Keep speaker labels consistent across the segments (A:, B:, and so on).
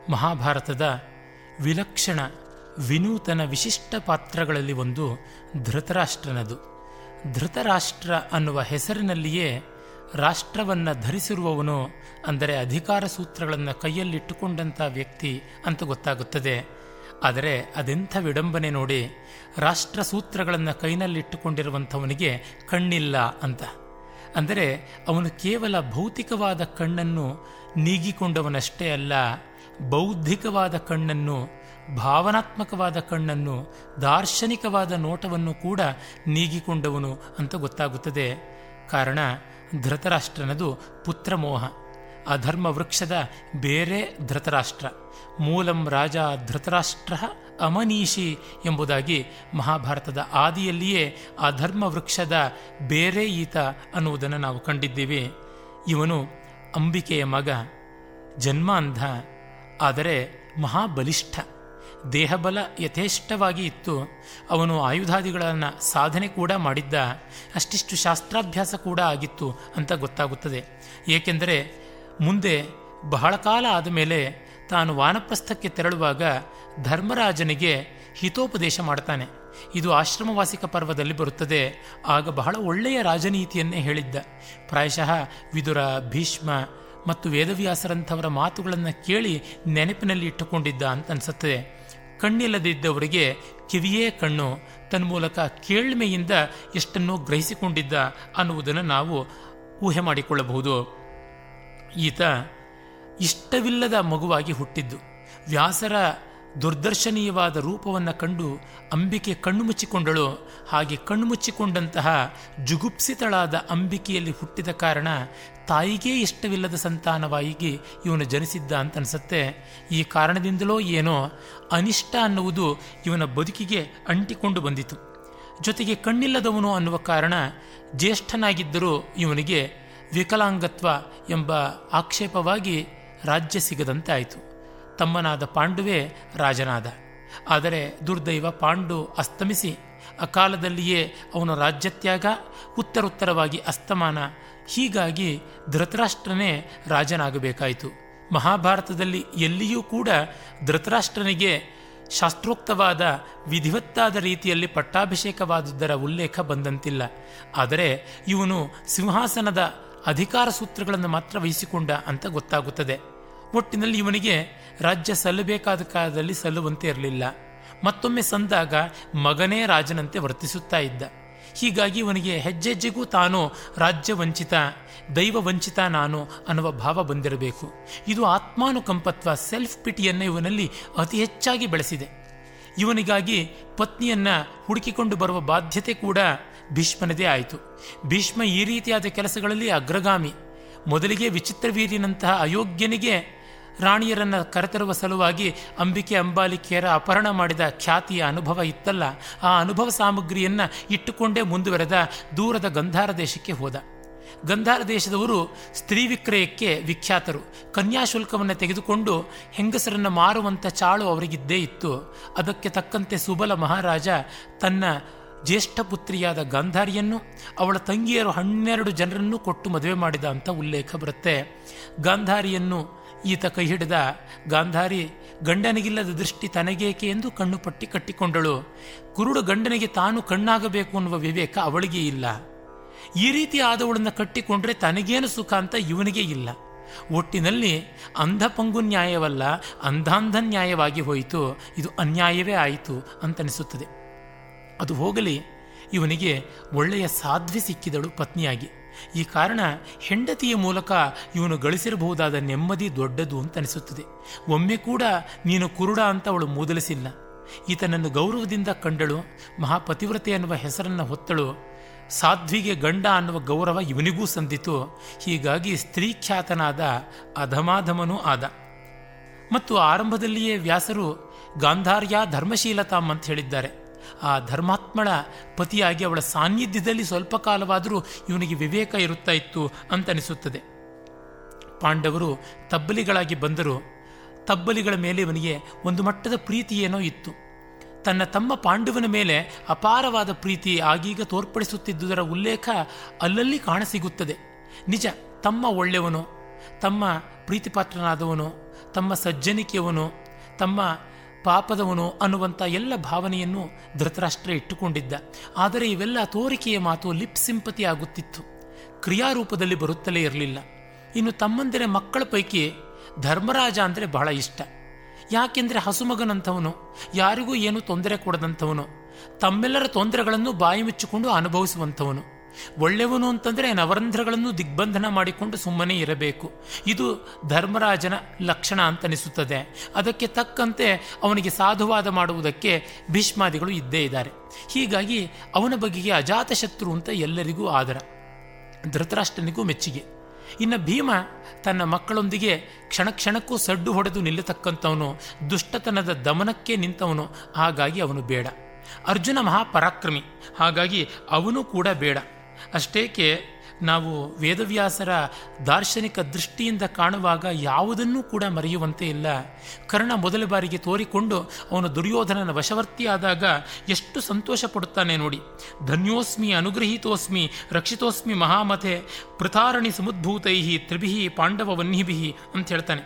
A: ಮಹಾಭಾರತದ ವಿಲಕ್ಷಣ ವಿನೂತನ ವಿಶಿಷ್ಟ ಪಾತ್ರಗಳಲ್ಲಿ ಒಂದು ಧೃತರಾಷ್ಟ್ರನದು ಧೃತರಾಷ್ಟ್ರ ಅನ್ನುವ ಹೆಸರಿನಲ್ಲಿಯೇ ರಾಷ್ಟ್ರವನ್ನು ಧರಿಸಿರುವವನು ಅಂದರೆ ಅಧಿಕಾರ ಸೂತ್ರಗಳನ್ನು ಕೈಯಲ್ಲಿಟ್ಟುಕೊಂಡಂಥ ವ್ಯಕ್ತಿ ಅಂತ ಗೊತ್ತಾಗುತ್ತದೆ ಆದರೆ ಅದೆಂಥ ವಿಡಂಬನೆ ನೋಡಿ ರಾಷ್ಟ್ರ ಸೂತ್ರಗಳನ್ನು ಕೈನಲ್ಲಿಟ್ಟುಕೊಂಡಿರುವಂಥವನಿಗೆ ಕಣ್ಣಿಲ್ಲ ಅಂತ ಅಂದರೆ ಅವನು ಕೇವಲ ಭೌತಿಕವಾದ ಕಣ್ಣನ್ನು ನೀಗಿಕೊಂಡವನಷ್ಟೇ ಅಲ್ಲ ಬೌದ್ಧಿಕವಾದ ಕಣ್ಣನ್ನು ಭಾವನಾತ್ಮಕವಾದ ಕಣ್ಣನ್ನು ದಾರ್ಶನಿಕವಾದ ನೋಟವನ್ನು ಕೂಡ ನೀಗಿಕೊಂಡವನು ಅಂತ ಗೊತ್ತಾಗುತ್ತದೆ ಕಾರಣ ಧೃತರಾಷ್ಟ್ರನದು ಪುತ್ರಮೋಹ ಅಧರ್ಮ ವೃಕ್ಷದ ಬೇರೆ ಧೃತರಾಷ್ಟ್ರ ಮೂಲಂ ರಾಜ ಧೃತರಾಷ್ಟ್ರ ಅಮನೀಷಿ ಎಂಬುದಾಗಿ ಮಹಾಭಾರತದ ಆದಿಯಲ್ಲಿಯೇ ಆ ಧರ್ಮ ವೃಕ್ಷದ ಬೇರೆ ಈತ ಅನ್ನುವುದನ್ನು ನಾವು ಕಂಡಿದ್ದೀವಿ ಇವನು ಅಂಬಿಕೆಯ ಮಗ ಜನ್ಮಾಂಧ ಆದರೆ ಮಹಾಬಲಿಷ್ಠ ದೇಹಬಲ ಯಥೇಷ್ಟವಾಗಿ ಇತ್ತು ಅವನು ಆಯುಧಾದಿಗಳನ್ನು ಸಾಧನೆ ಕೂಡ ಮಾಡಿದ್ದ ಅಷ್ಟಿಷ್ಟು ಶಾಸ್ತ್ರಾಭ್ಯಾಸ ಕೂಡ ಆಗಿತ್ತು ಅಂತ ಗೊತ್ತಾಗುತ್ತದೆ ಏಕೆಂದರೆ ಮುಂದೆ ಬಹಳ ಕಾಲ ಆದ ಮೇಲೆ ತಾನು ವಾನಪ್ರಸ್ಥಕ್ಕೆ ತೆರಳುವಾಗ ಧರ್ಮರಾಜನಿಗೆ ಹಿತೋಪದೇಶ ಮಾಡ್ತಾನೆ ಇದು ಆಶ್ರಮವಾಸಿಕ ಪರ್ವದಲ್ಲಿ ಬರುತ್ತದೆ ಆಗ ಬಹಳ ಒಳ್ಳೆಯ ರಾಜನೀತಿಯನ್ನೇ ಹೇಳಿದ್ದ ಪ್ರಾಯಶಃ ವಿದುರ ಭೀಷ್ಮ ಮತ್ತು ವೇದವ್ಯಾಸರಂಥವರ ಮಾತುಗಳನ್ನು ಕೇಳಿ ನೆನಪಿನಲ್ಲಿ ಇಟ್ಟುಕೊಂಡಿದ್ದ ಅಂತ ಅನಿಸುತ್ತದೆ ಕಣ್ಣಿಲ್ಲದಿದ್ದವರಿಗೆ ಕಿವಿಯೇ ಕಣ್ಣು ತನ್ಮೂಲಕ ಕೇಳ್ಮೆಯಿಂದ ಎಷ್ಟನ್ನೋ ಗ್ರಹಿಸಿಕೊಂಡಿದ್ದ ಅನ್ನುವುದನ್ನು ನಾವು ಊಹೆ ಮಾಡಿಕೊಳ್ಳಬಹುದು ಈತ ಇಷ್ಟವಿಲ್ಲದ ಮಗುವಾಗಿ ಹುಟ್ಟಿದ್ದು ವ್ಯಾಸರ ದುರ್ದರ್ಶನೀಯವಾದ ರೂಪವನ್ನು ಕಂಡು ಅಂಬಿಕೆ ಕಣ್ಣು ಮುಚ್ಚಿಕೊಂಡಳು ಹಾಗೆ ಕಣ್ಣು ಮುಚ್ಚಿಕೊಂಡಂತಹ ಜುಗುಪ್ಸಿತಳಾದ ಅಂಬಿಕೆಯಲ್ಲಿ ಹುಟ್ಟಿದ ಕಾರಣ ತಾಯಿಗೇ ಇಷ್ಟವಿಲ್ಲದ ಸಂತಾನವಾಗಿ ಇವನು ಜನಿಸಿದ್ದ ಅಂತ ಅನಿಸುತ್ತೆ ಈ ಕಾರಣದಿಂದಲೋ ಏನೋ ಅನಿಷ್ಟ ಅನ್ನುವುದು ಇವನ ಬದುಕಿಗೆ ಅಂಟಿಕೊಂಡು ಬಂದಿತು ಜೊತೆಗೆ ಕಣ್ಣಿಲ್ಲದವನು ಅನ್ನುವ ಕಾರಣ ಜ್ಯೇಷ್ಠನಾಗಿದ್ದರೂ ಇವನಿಗೆ ವಿಕಲಾಂಗತ್ವ ಎಂಬ ಆಕ್ಷೇಪವಾಗಿ ರಾಜ್ಯ ಸಿಗದಂತೆ ಆಯಿತು ತಮ್ಮನಾದ ಪಾಂಡುವೇ ರಾಜನಾದ ಆದರೆ ದುರ್ದೈವ ಪಾಂಡು ಅಸ್ತಮಿಸಿ ಅಕಾಲದಲ್ಲಿಯೇ ಅವನ ರಾಜ್ಯತ್ಯಾಗ ಉತ್ತರೋತ್ತರವಾಗಿ ಅಸ್ತಮಾನ ಹೀಗಾಗಿ ಧೃತರಾಷ್ಟ್ರನೇ ರಾಜನಾಗಬೇಕಾಯಿತು ಮಹಾಭಾರತದಲ್ಲಿ ಎಲ್ಲಿಯೂ ಕೂಡ ಧೃತರಾಷ್ಟ್ರನಿಗೆ ಶಾಸ್ತ್ರೋಕ್ತವಾದ ವಿಧಿವತ್ತಾದ ರೀತಿಯಲ್ಲಿ ಪಟ್ಟಾಭಿಷೇಕವಾದುದರ ಉಲ್ಲೇಖ ಬಂದಂತಿಲ್ಲ ಆದರೆ ಇವನು ಸಿಂಹಾಸನದ ಅಧಿಕಾರ ಸೂತ್ರಗಳನ್ನು ಮಾತ್ರ ವಹಿಸಿಕೊಂಡ ಅಂತ ಗೊತ್ತಾಗುತ್ತದೆ ಒಟ್ಟಿನಲ್ಲಿ ಇವನಿಗೆ ರಾಜ್ಯ ಸಲ್ಲಬೇಕಾದ ಕಾಲದಲ್ಲಿ ಸಲ್ಲುವಂತೆ ಇರಲಿಲ್ಲ ಮತ್ತೊಮ್ಮೆ ಸಂದಾಗ ಮಗನೇ ರಾಜನಂತೆ ವರ್ತಿಸುತ್ತಾ ಇದ್ದ ಹೀಗಾಗಿ ಇವನಿಗೆ ಹೆಜ್ಜೆಜ್ಜೆಗೂ ತಾನು ರಾಜ್ಯ ವಂಚಿತ ದೈವ ವಂಚಿತ ನಾನು ಅನ್ನುವ ಭಾವ ಬಂದಿರಬೇಕು ಇದು ಆತ್ಮಾನುಕಂಪತ್ವ ಸೆಲ್ಫ್ ಪಿಟಿಯನ್ನು ಇವನಲ್ಲಿ ಅತಿ ಹೆಚ್ಚಾಗಿ ಬೆಳೆಸಿದೆ ಇವನಿಗಾಗಿ ಪತ್ನಿಯನ್ನ ಹುಡುಕಿಕೊಂಡು ಬರುವ ಬಾಧ್ಯತೆ ಕೂಡ ಭೀಷ್ಮನದೇ ಆಯಿತು ಭೀಷ್ಮ ಈ ರೀತಿಯಾದ ಕೆಲಸಗಳಲ್ಲಿ ಅಗ್ರಗಾಮಿ ಮೊದಲಿಗೆ ವಿಚಿತ್ರವೀರ್ಯನಂತಹ ಅಯೋಗ್ಯನಿಗೆ ರಾಣಿಯರನ್ನು ಕರೆತರುವ ಸಲುವಾಗಿ ಅಂಬಿಕೆ ಅಂಬಾಲಿಕೆಯರ ಅಪಹರಣ ಮಾಡಿದ ಖ್ಯಾತಿಯ ಅನುಭವ ಇತ್ತಲ್ಲ ಆ ಅನುಭವ ಸಾಮಗ್ರಿಯನ್ನು ಇಟ್ಟುಕೊಂಡೇ ಮುಂದುವರೆದ ದೂರದ ಗಂಧಾರ ದೇಶಕ್ಕೆ ಹೋದ ಗಂಧಾರ ದೇಶದವರು ಸ್ತ್ರೀ ವಿಕ್ರಯಕ್ಕೆ ವಿಖ್ಯಾತರು ಕನ್ಯಾಶುಲ್ಕವನ್ನು ತೆಗೆದುಕೊಂಡು ಹೆಂಗಸರನ್ನು ಮಾರುವಂಥ ಚಾಳು ಅವರಿಗಿದ್ದೇ ಇತ್ತು ಅದಕ್ಕೆ ತಕ್ಕಂತೆ ಸುಬಲ ಮಹಾರಾಜ ತನ್ನ ಜ್ಯೇಷ್ಠ ಪುತ್ರಿಯಾದ ಗಾಂಧಾರಿಯನ್ನು ಅವಳ ತಂಗಿಯರು ಹನ್ನೆರಡು ಜನರನ್ನು ಕೊಟ್ಟು ಮದುವೆ ಮಾಡಿದ ಅಂತ ಉಲ್ಲೇಖ ಬರುತ್ತೆ ಗಾಂಧಾರಿಯನ್ನು ಈತ ಕೈ ಹಿಡಿದ ಗಾಂಧಾರಿ ಗಂಡನಿಗಿಲ್ಲದ ದೃಷ್ಟಿ ತನಗೇಕೆ ಎಂದು ಕಣ್ಣು ಪಟ್ಟಿ ಕಟ್ಟಿಕೊಂಡಳು ಕುರುಡು ಗಂಡನಿಗೆ ತಾನು ಕಣ್ಣಾಗಬೇಕು ಅನ್ನುವ ವಿವೇಕ ಅವಳಿಗೆ ಇಲ್ಲ ಈ ರೀತಿ ಆದವಳನ್ನು ಕಟ್ಟಿಕೊಂಡ್ರೆ ತನಗೇನು ಸುಖ ಅಂತ ಇವನಿಗೆ ಇಲ್ಲ ಒಟ್ಟಿನಲ್ಲಿ ಅಂಧಪಂಗು ನ್ಯಾಯವಲ್ಲ ಅಂಧಾಂಧ ನ್ಯಾಯವಾಗಿ ಹೋಯಿತು ಇದು ಅನ್ಯಾಯವೇ ಆಯಿತು ಅಂತನಿಸುತ್ತದೆ ಅದು ಹೋಗಲಿ ಇವನಿಗೆ ಒಳ್ಳೆಯ ಸಾಧ್ವಿ ಸಿಕ್ಕಿದಳು ಪತ್ನಿಯಾಗಿ ಈ ಕಾರಣ ಹೆಂಡತಿಯ ಮೂಲಕ ಇವನು ಗಳಿಸಿರಬಹುದಾದ ನೆಮ್ಮದಿ ದೊಡ್ಡದು ಅಂತ ಅನಿಸುತ್ತದೆ ಒಮ್ಮೆ ಕೂಡ ನೀನು ಕುರುಡ ಅಂತ ಅವಳು ಮೂದಲಿಸಿಲ್ಲ ಈತನನ್ನು ಗೌರವದಿಂದ ಕಂಡಳು ಮಹಾಪತಿವ್ರತೆ ಅನ್ನುವ ಹೆಸರನ್ನು ಹೊತ್ತಳು ಸಾಧ್ವಿಗೆ ಗಂಡ ಅನ್ನುವ ಗೌರವ ಇವನಿಗೂ ಸಂದಿತು ಹೀಗಾಗಿ ಸ್ತ್ರೀಖ್ಯಾತನಾದ ಅಧಮಾಧಮನೂ ಆದ ಮತ್ತು ಆರಂಭದಲ್ಲಿಯೇ ವ್ಯಾಸರು ಗಾಂಧಾರ್ಯ ಧರ್ಮಶೀಲತಾಮ್ ಅಂತ ಹೇಳಿದ್ದಾರೆ ಆ ಧರ್ಮಾತ್ಮಳ ಪತಿಯಾಗಿ ಅವಳ ಸಾನ್ನಿಧ್ಯದಲ್ಲಿ ಸ್ವಲ್ಪ ಕಾಲವಾದರೂ ಇವನಿಗೆ ವಿವೇಕ ಇರುತ್ತಾ ಇತ್ತು ಅಂತ ಅನಿಸುತ್ತದೆ ಪಾಂಡವರು ತಬ್ಬಲಿಗಳಾಗಿ ಬಂದರು ತಬ್ಬಲಿಗಳ ಮೇಲೆ ಇವನಿಗೆ ಒಂದು ಮಟ್ಟದ ಪ್ರೀತಿ ಏನೋ ಇತ್ತು ತನ್ನ ತಮ್ಮ ಪಾಂಡವನ ಮೇಲೆ ಅಪಾರವಾದ ಪ್ರೀತಿ ಆಗೀಗ ತೋರ್ಪಡಿಸುತ್ತಿದ್ದುದರ ಉಲ್ಲೇಖ ಅಲ್ಲಲ್ಲಿ ಕಾಣಸಿಗುತ್ತದೆ ನಿಜ ತಮ್ಮ ಒಳ್ಳೆಯವನು ತಮ್ಮ ಪ್ರೀತಿಪಾತ್ರನಾದವನು ತಮ್ಮ ಸಜ್ಜನಿಕೆಯವನು ತಮ್ಮ ಪಾಪದವನು ಅನ್ನುವಂಥ ಎಲ್ಲ ಭಾವನೆಯನ್ನು ಧೃತರಾಷ್ಟ್ರ ಇಟ್ಟುಕೊಂಡಿದ್ದ ಆದರೆ ಇವೆಲ್ಲ ತೋರಿಕೆಯ ಮಾತು ಲಿಪ್ ಸಿಂಪತಿ ಆಗುತ್ತಿತ್ತು ಕ್ರಿಯಾರೂಪದಲ್ಲಿ ಬರುತ್ತಲೇ ಇರಲಿಲ್ಲ ಇನ್ನು ತಮ್ಮಂದಿರ ಮಕ್ಕಳ ಪೈಕಿ ಧರ್ಮರಾಜ ಅಂದರೆ ಬಹಳ ಇಷ್ಟ ಯಾಕೆಂದರೆ ಹಸುಮಗನಂಥವನು ಯಾರಿಗೂ ಏನು ತೊಂದರೆ ಕೊಡದಂಥವನು ತಮ್ಮೆಲ್ಲರ ತೊಂದರೆಗಳನ್ನು ಬಾಯಿ ಮುಚ್ಚಿಕೊಂಡು ಅನುಭವಿಸುವಂಥವನು ಒಳ್ಳೆಯವನು ಅಂತಂದರೆ ನವರಂಧ್ರಗಳನ್ನು ದಿಗ್ಬಂಧನ ಮಾಡಿಕೊಂಡು ಸುಮ್ಮನೆ ಇರಬೇಕು ಇದು ಧರ್ಮರಾಜನ ಲಕ್ಷಣ ಅಂತನಿಸುತ್ತದೆ ಅದಕ್ಕೆ ತಕ್ಕಂತೆ ಅವನಿಗೆ ಸಾಧುವಾದ ಮಾಡುವುದಕ್ಕೆ ಭೀಷ್ಮಾದಿಗಳು ಇದ್ದೇ ಇದ್ದಾರೆ ಹೀಗಾಗಿ ಅವನ ಬಗೆಗೆ ಅಜಾತಶತ್ರು ಅಂತ ಎಲ್ಲರಿಗೂ ಆದರ ಧೃತರಾಷ್ಟ್ರನಿಗೂ ಮೆಚ್ಚುಗೆ ಇನ್ನು ಭೀಮ ತನ್ನ ಮಕ್ಕಳೊಂದಿಗೆ ಕ್ಷಣ ಕ್ಷಣಕ್ಕೂ ಸಡ್ಡು ಹೊಡೆದು ನಿಲ್ಲತಕ್ಕಂಥವನು ದುಷ್ಟತನದ ದಮನಕ್ಕೆ ನಿಂತವನು ಹಾಗಾಗಿ ಅವನು ಬೇಡ ಅರ್ಜುನ ಮಹಾಪರಾಕ್ರಮಿ ಹಾಗಾಗಿ ಅವನು ಕೂಡ ಬೇಡ ಅಷ್ಟೇಕೆ ನಾವು ವೇದವ್ಯಾಸರ ದಾರ್ಶನಿಕ ದೃಷ್ಟಿಯಿಂದ ಕಾಣುವಾಗ ಯಾವುದನ್ನೂ ಕೂಡ ಮರೆಯುವಂತೆ ಇಲ್ಲ ಕರ್ಣ ಮೊದಲ ಬಾರಿಗೆ ತೋರಿಕೊಂಡು ಅವನು ದುರ್ಯೋಧನನ ವಶವರ್ತಿಯಾದಾಗ ಎಷ್ಟು ಸಂತೋಷ ಪಡುತ್ತಾನೆ ನೋಡಿ ಧನ್ಯೋಸ್ಮಿ ಅನುಗ್ರಹೀತೋಸ್ಮಿ ರಕ್ಷಿತೋಸ್ಮಿ ಮಹಾಮತೆ ಪೃಥಾರಣಿ ಸಮುದ್ಭೂತೈ ತ್ರಿಭಿ ಪಾಂಡವ ವನ್ಹಿಭಿ ಅಂತ ಹೇಳ್ತಾನೆ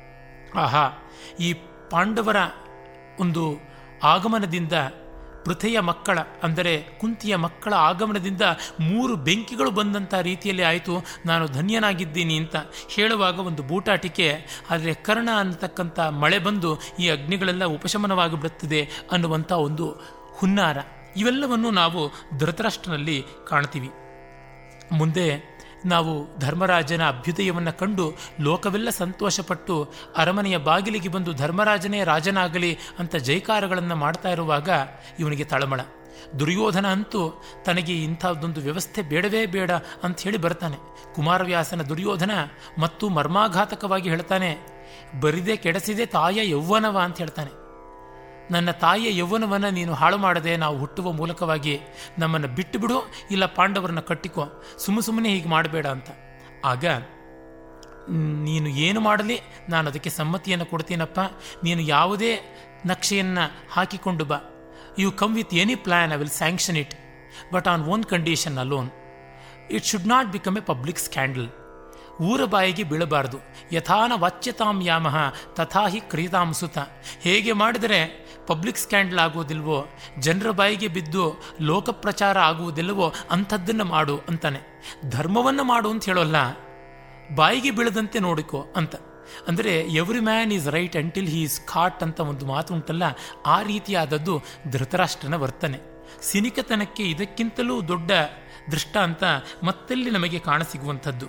A: ಆಹಾ ಈ ಪಾಂಡವರ ಒಂದು ಆಗಮನದಿಂದ ಪೃಥೆಯ ಮಕ್ಕಳ ಅಂದರೆ ಕುಂತಿಯ ಮಕ್ಕಳ ಆಗಮನದಿಂದ ಮೂರು ಬೆಂಕಿಗಳು ಬಂದಂಥ ರೀತಿಯಲ್ಲಿ ಆಯಿತು ನಾನು ಧನ್ಯನಾಗಿದ್ದೀನಿ ಅಂತ ಹೇಳುವಾಗ ಒಂದು ಬೂಟಾಟಿಕೆ ಆದರೆ ಕರ್ಣ ಅನ್ನತಕ್ಕಂಥ ಮಳೆ ಬಂದು ಈ ಅಗ್ನಿಗಳೆಲ್ಲ ಉಪಶಮನವಾಗಿ ಬಿಡುತ್ತದೆ ಅನ್ನುವಂಥ ಒಂದು ಹುನ್ನಾರ ಇವೆಲ್ಲವನ್ನು ನಾವು ಧೃತರಾಷ್ಟ್ರನಲ್ಲಿ ಕಾಣ್ತೀವಿ ಮುಂದೆ ನಾವು ಧರ್ಮರಾಜನ ಅಭ್ಯುದಯವನ್ನು ಕಂಡು ಲೋಕವೆಲ್ಲ ಸಂತೋಷಪಟ್ಟು ಅರಮನೆಯ ಬಾಗಿಲಿಗೆ ಬಂದು ಧರ್ಮರಾಜನೇ ರಾಜನಾಗಲಿ ಅಂತ ಜೈಕಾರಗಳನ್ನು ಮಾಡ್ತಾ ಇರುವಾಗ ಇವನಿಗೆ ತಳಮಳ ದುರ್ಯೋಧನ ಅಂತೂ ತನಗೆ ಇಂಥದ್ದೊಂದು ವ್ಯವಸ್ಥೆ ಬೇಡವೇ ಬೇಡ ಅಂತ ಹೇಳಿ ಬರ್ತಾನೆ ಕುಮಾರವ್ಯಾಸನ ದುರ್ಯೋಧನ ಮತ್ತು ಮರ್ಮಾಘಾತಕವಾಗಿ ಹೇಳ್ತಾನೆ ಬರಿದೆ ಕೆಡಿಸಿದೆ ತಾಯ ಯೌವನವ ಅಂತ ಹೇಳ್ತಾನೆ ನನ್ನ ತಾಯಿಯ ಯೌವನವನ್ನು ನೀನು ಹಾಳು ಮಾಡದೆ ನಾವು ಹುಟ್ಟುವ ಮೂಲಕವಾಗಿ ನಮ್ಮನ್ನು ಬಿಟ್ಟು ಬಿಡು ಇಲ್ಲ ಪಾಂಡವರನ್ನ ಕಟ್ಟಿಕೋ ಸುಮ್ಮ ಸುಮ್ಮನೆ ಹೀಗೆ ಮಾಡಬೇಡ ಅಂತ ಆಗ ನೀನು ಏನು ಮಾಡಲಿ ನಾನು ಅದಕ್ಕೆ ಸಮ್ಮತಿಯನ್ನು ಕೊಡ್ತೀನಪ್ಪ ನೀನು ಯಾವುದೇ ನಕ್ಷೆಯನ್ನು ಹಾಕಿಕೊಂಡು ಬಾ you come with any plan I will sanction it but on one condition alone it should not become a public scandal ಊರ ಬಾಯಿಗೆ ಬೀಳಬಾರದು ಯಥಾನ ವಾಚ್ಯತಾಂ ಯಾಮಹ ತಥಾ ಹಿ ಕ್ರೀತಾಂ ಸುತ ಹೇಗೆ ಮಾಡಿದರೆ ಪಬ್ಲಿಕ್ ಸ್ಕ್ಯಾಂಡಲ್ ಆಗುವುದಿಲ್ವೋ ಜನರ ಬಾಯಿಗೆ ಬಿದ್ದು ಲೋಕಪ್ರಚಾರ ಆಗುವುದಿಲ್ಲವೋ ಅಂಥದ್ದನ್ನು ಮಾಡು ಅಂತಾನೆ ಧರ್ಮವನ್ನು ಮಾಡು ಅಂತ ಹೇಳೋಲ್ಲ ಬಾಯಿಗೆ ಬೀಳದಂತೆ ನೋಡಿಕೋ ಅಂತ ಅಂದರೆ every man is right until he is caught ಅಂತ ಒಂದು ಮಾತು ಉಂಟಲ್ಲ ಆ ರೀತಿಯಾದದ್ದು ಧೃತರಾಷ್ಟ್ರನ ವರ್ತನೆ ಸಿನಿಕತನಕ್ಕೆ ಇದಕ್ಕಿಂತಲೂ ದೊಡ್ಡ ದೃಷ್ಟಾಂತ ಮತ್ತೆಲ್ಲಿ ನಮಗೆ ಕಾಣಸಿಗುವಂಥದ್ದು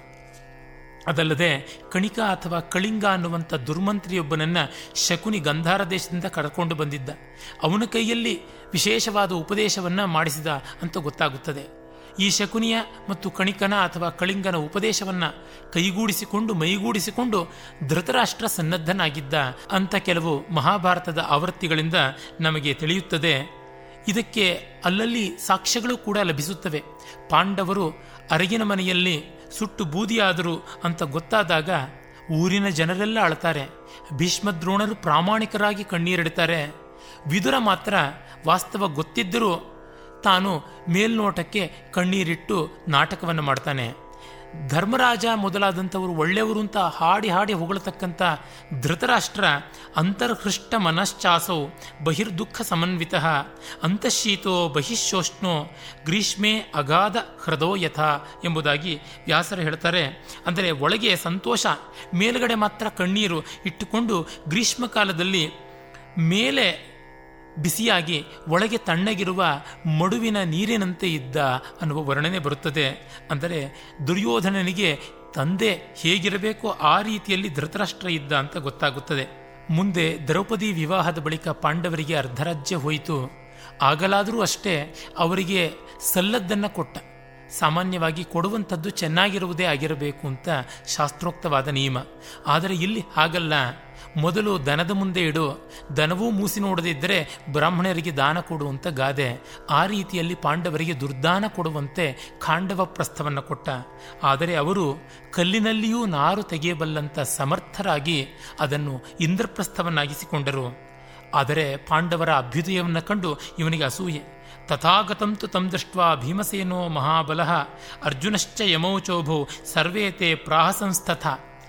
A: ಅದಲ್ಲದೆ ಕಣಿಕ ಅಥವಾ ಕಳಿಂಗ ಅನ್ನುವಂಥ ದುರ್ಮಂತ್ರಿಯೊಬ್ಬನನ್ನ ಶಕುನಿ ಗಂಧಾರ ದೇಶದಿಂದ ಕರ್ಕೊಂಡು ಬಂದಿದ್ದ ಅವನ ಕೈಯಲ್ಲಿ ವಿಶೇಷವಾದ ಉಪದೇಶವನ್ನ ಮಾಡಿಸಿದ ಅಂತ ಗೊತ್ತಾಗುತ್ತದೆ ಈ ಶಕುನಿಯ ಮತ್ತು ಕಣಿಕನ ಅಥವಾ ಕಳಿಂಗನ ಉಪದೇಶವನ್ನ ಕೈಗೂಡಿಸಿಕೊಂಡು ಮೈಗೂಡಿಸಿಕೊಂಡು ಧೃತರಾಷ್ಟ್ರ ಸನ್ನದ್ಧನಾಗಿದ್ದ ಅಂತ ಕೆಲವು ಮಹಾಭಾರತದ ಆವೃತ್ತಿಗಳಿಂದ ನಮಗೆ ತಿಳಿಯುತ್ತದೆ ಇದಕ್ಕೆ ಅಲ್ಲಲ್ಲಿ ಸಾಕ್ಷ್ಯಗಳು ಕೂಡ ಲಭಿಸುತ್ತವೆ ಪಾಂಡವರು ಅರಗಿನ ಮನೆಯಲ್ಲಿ ಸುಟ್ಟು ಬೂದಿಯಾದರು ಅಂತ ಗೊತ್ತಾದಾಗ ಊರಿನ ಜನರೆಲ್ಲ ಅಳ್ತಾರೆ ಭೀಷ್ಮದ್ರೋಣರು ಪ್ರಾಮಾಣಿಕರಾಗಿ ಕಣ್ಣೀರಿಡ್ತಾರೆ ವಿದುರ ಮಾತ್ರ ವಾಸ್ತವ ಗೊತ್ತಿದ್ದರೂ ತಾನು ಮೇಲ್ನೋಟಕ್ಕೆ ಕಣ್ಣೀರಿಟ್ಟು ನಾಟಕವನ್ನು ಮಾಡ್ತಾನೆ ಧರ್ಮರಾಜ ಮೊದಲಾದಂಥವರು ಒಳ್ಳೆಯವರು ಅಂತ ಹಾಡಿ ಹಾಡಿ ಹೊಗಳತಕ್ಕಂಥ ಧೃತರಾಷ್ಟ್ರ ಅಂತರ್ಹೃಷ್ಟ ಮನಶ್ಚಾಸೌ ಬಹಿರ್ದುಃಖ ಸಮನ್ವಿತ ಅಂತಃಶೀತೋ ಬಹಿಶೋಷ್ಣೋ ಗ್ರೀಷ್ಮೆ ಅಗಾಧ ಹೃದೋ ಯಥ ಎಂಬುದಾಗಿ ವ್ಯಾಸರು ಹೇಳ್ತಾರೆ ಅಂದರೆ ಒಳಗೆ ಸಂತೋಷ ಮೇಲುಗಡೆ ಮಾತ್ರ ಕಣ್ಣೀರು ಇಟ್ಟುಕೊಂಡು ಗ್ರೀಷ್ಮ ಕಾಲದಲ್ಲಿ ಮೇಲೆ ಬಿಸಿಯಾಗಿ ಒಳಗೆ ತಣ್ಣಗಿರುವ ಮಡುವಿನ ನೀರಿನಂತೆ ಇದ್ದ ಅನ್ನುವ ವರ್ಣನೆ ಬರುತ್ತದೆ ಅಂದರೆ ದುರ್ಯೋಧನನಿಗೆ ತಂದೆ ಹೇಗಿರಬೇಕೋ ಆ ರೀತಿಯಲ್ಲಿ ಧೃತರಾಷ್ಟ್ರ ಇದ್ದ ಅಂತ ಗೊತ್ತಾಗುತ್ತದೆ ಮುಂದೆ ದ್ರೌಪದಿ ವಿವಾಹದ ಬಳಿಕ ಪಾಂಡವರಿಗೆ ಅರ್ಧರಾಜ್ಯ ಹೋಯಿತು ಆಗಲಾದರೂ ಅಷ್ಟೇ ಅವರಿಗೆ ಸಲ್ಲದ್ದನ್ನು ಕೊಟ್ಟ ಸಾಮಾನ್ಯವಾಗಿ ಕೊಡುವಂಥದ್ದು ಚೆನ್ನಾಗಿರುವುದೇ ಆಗಿರಬೇಕು ಅಂತ ಶಾಸ್ತ್ರೋಕ್ತವಾದ ನಿಯಮ ಆದರೆ ಇಲ್ಲಿ ಹಾಗಲ್ಲ ಮೊದಲು ದನದ ಮುಂದೆ ಇಡು ದನವೂ ಮೂಸಿ ನೋಡದಿದ್ದರೆ ಬ್ರಾಹ್ಮಣರಿಗೆ ದಾನ ಕೊಡುವಂಥ ಗಾದೆ ಆ ರೀತಿಯಲ್ಲಿ ಪಾಂಡವರಿಗೆ ದುರ್ದಾನ ಕೊಡುವಂತೆ ಖಾಂಡವ ಪ್ರಸ್ಥವನ್ನು ಕೊಟ್ಟ ಆದರೆ ಅವರು ಕಲ್ಲಿನಲ್ಲಿಯೂ ನಾರು ತೆಗೆಯಬಲ್ಲಂಥ ಸಮರ್ಥರಾಗಿ ಅದನ್ನು ಇಂದ್ರಪ್ರಸ್ಥವನ್ನಾಗಿಸಿಕೊಂಡರು ಆದರೆ ಪಾಂಡವರ ಅಭ್ಯುದಯವನ್ನು ಕಂಡು ಇವನಿಗೆ ಅಸೂಯೆ ತಥಾಗತಂತು ತಂ ದೃಷ್ಟ ಭೀಮಸೇನೋ ಮಹಾಬಲ ಅರ್ಜುನಶ್ಚ ಯಮೌಚೋಭೌ ಸರ್ವೇ ತೇ ಪ್ರಾಹಸಂಸ್ತಥ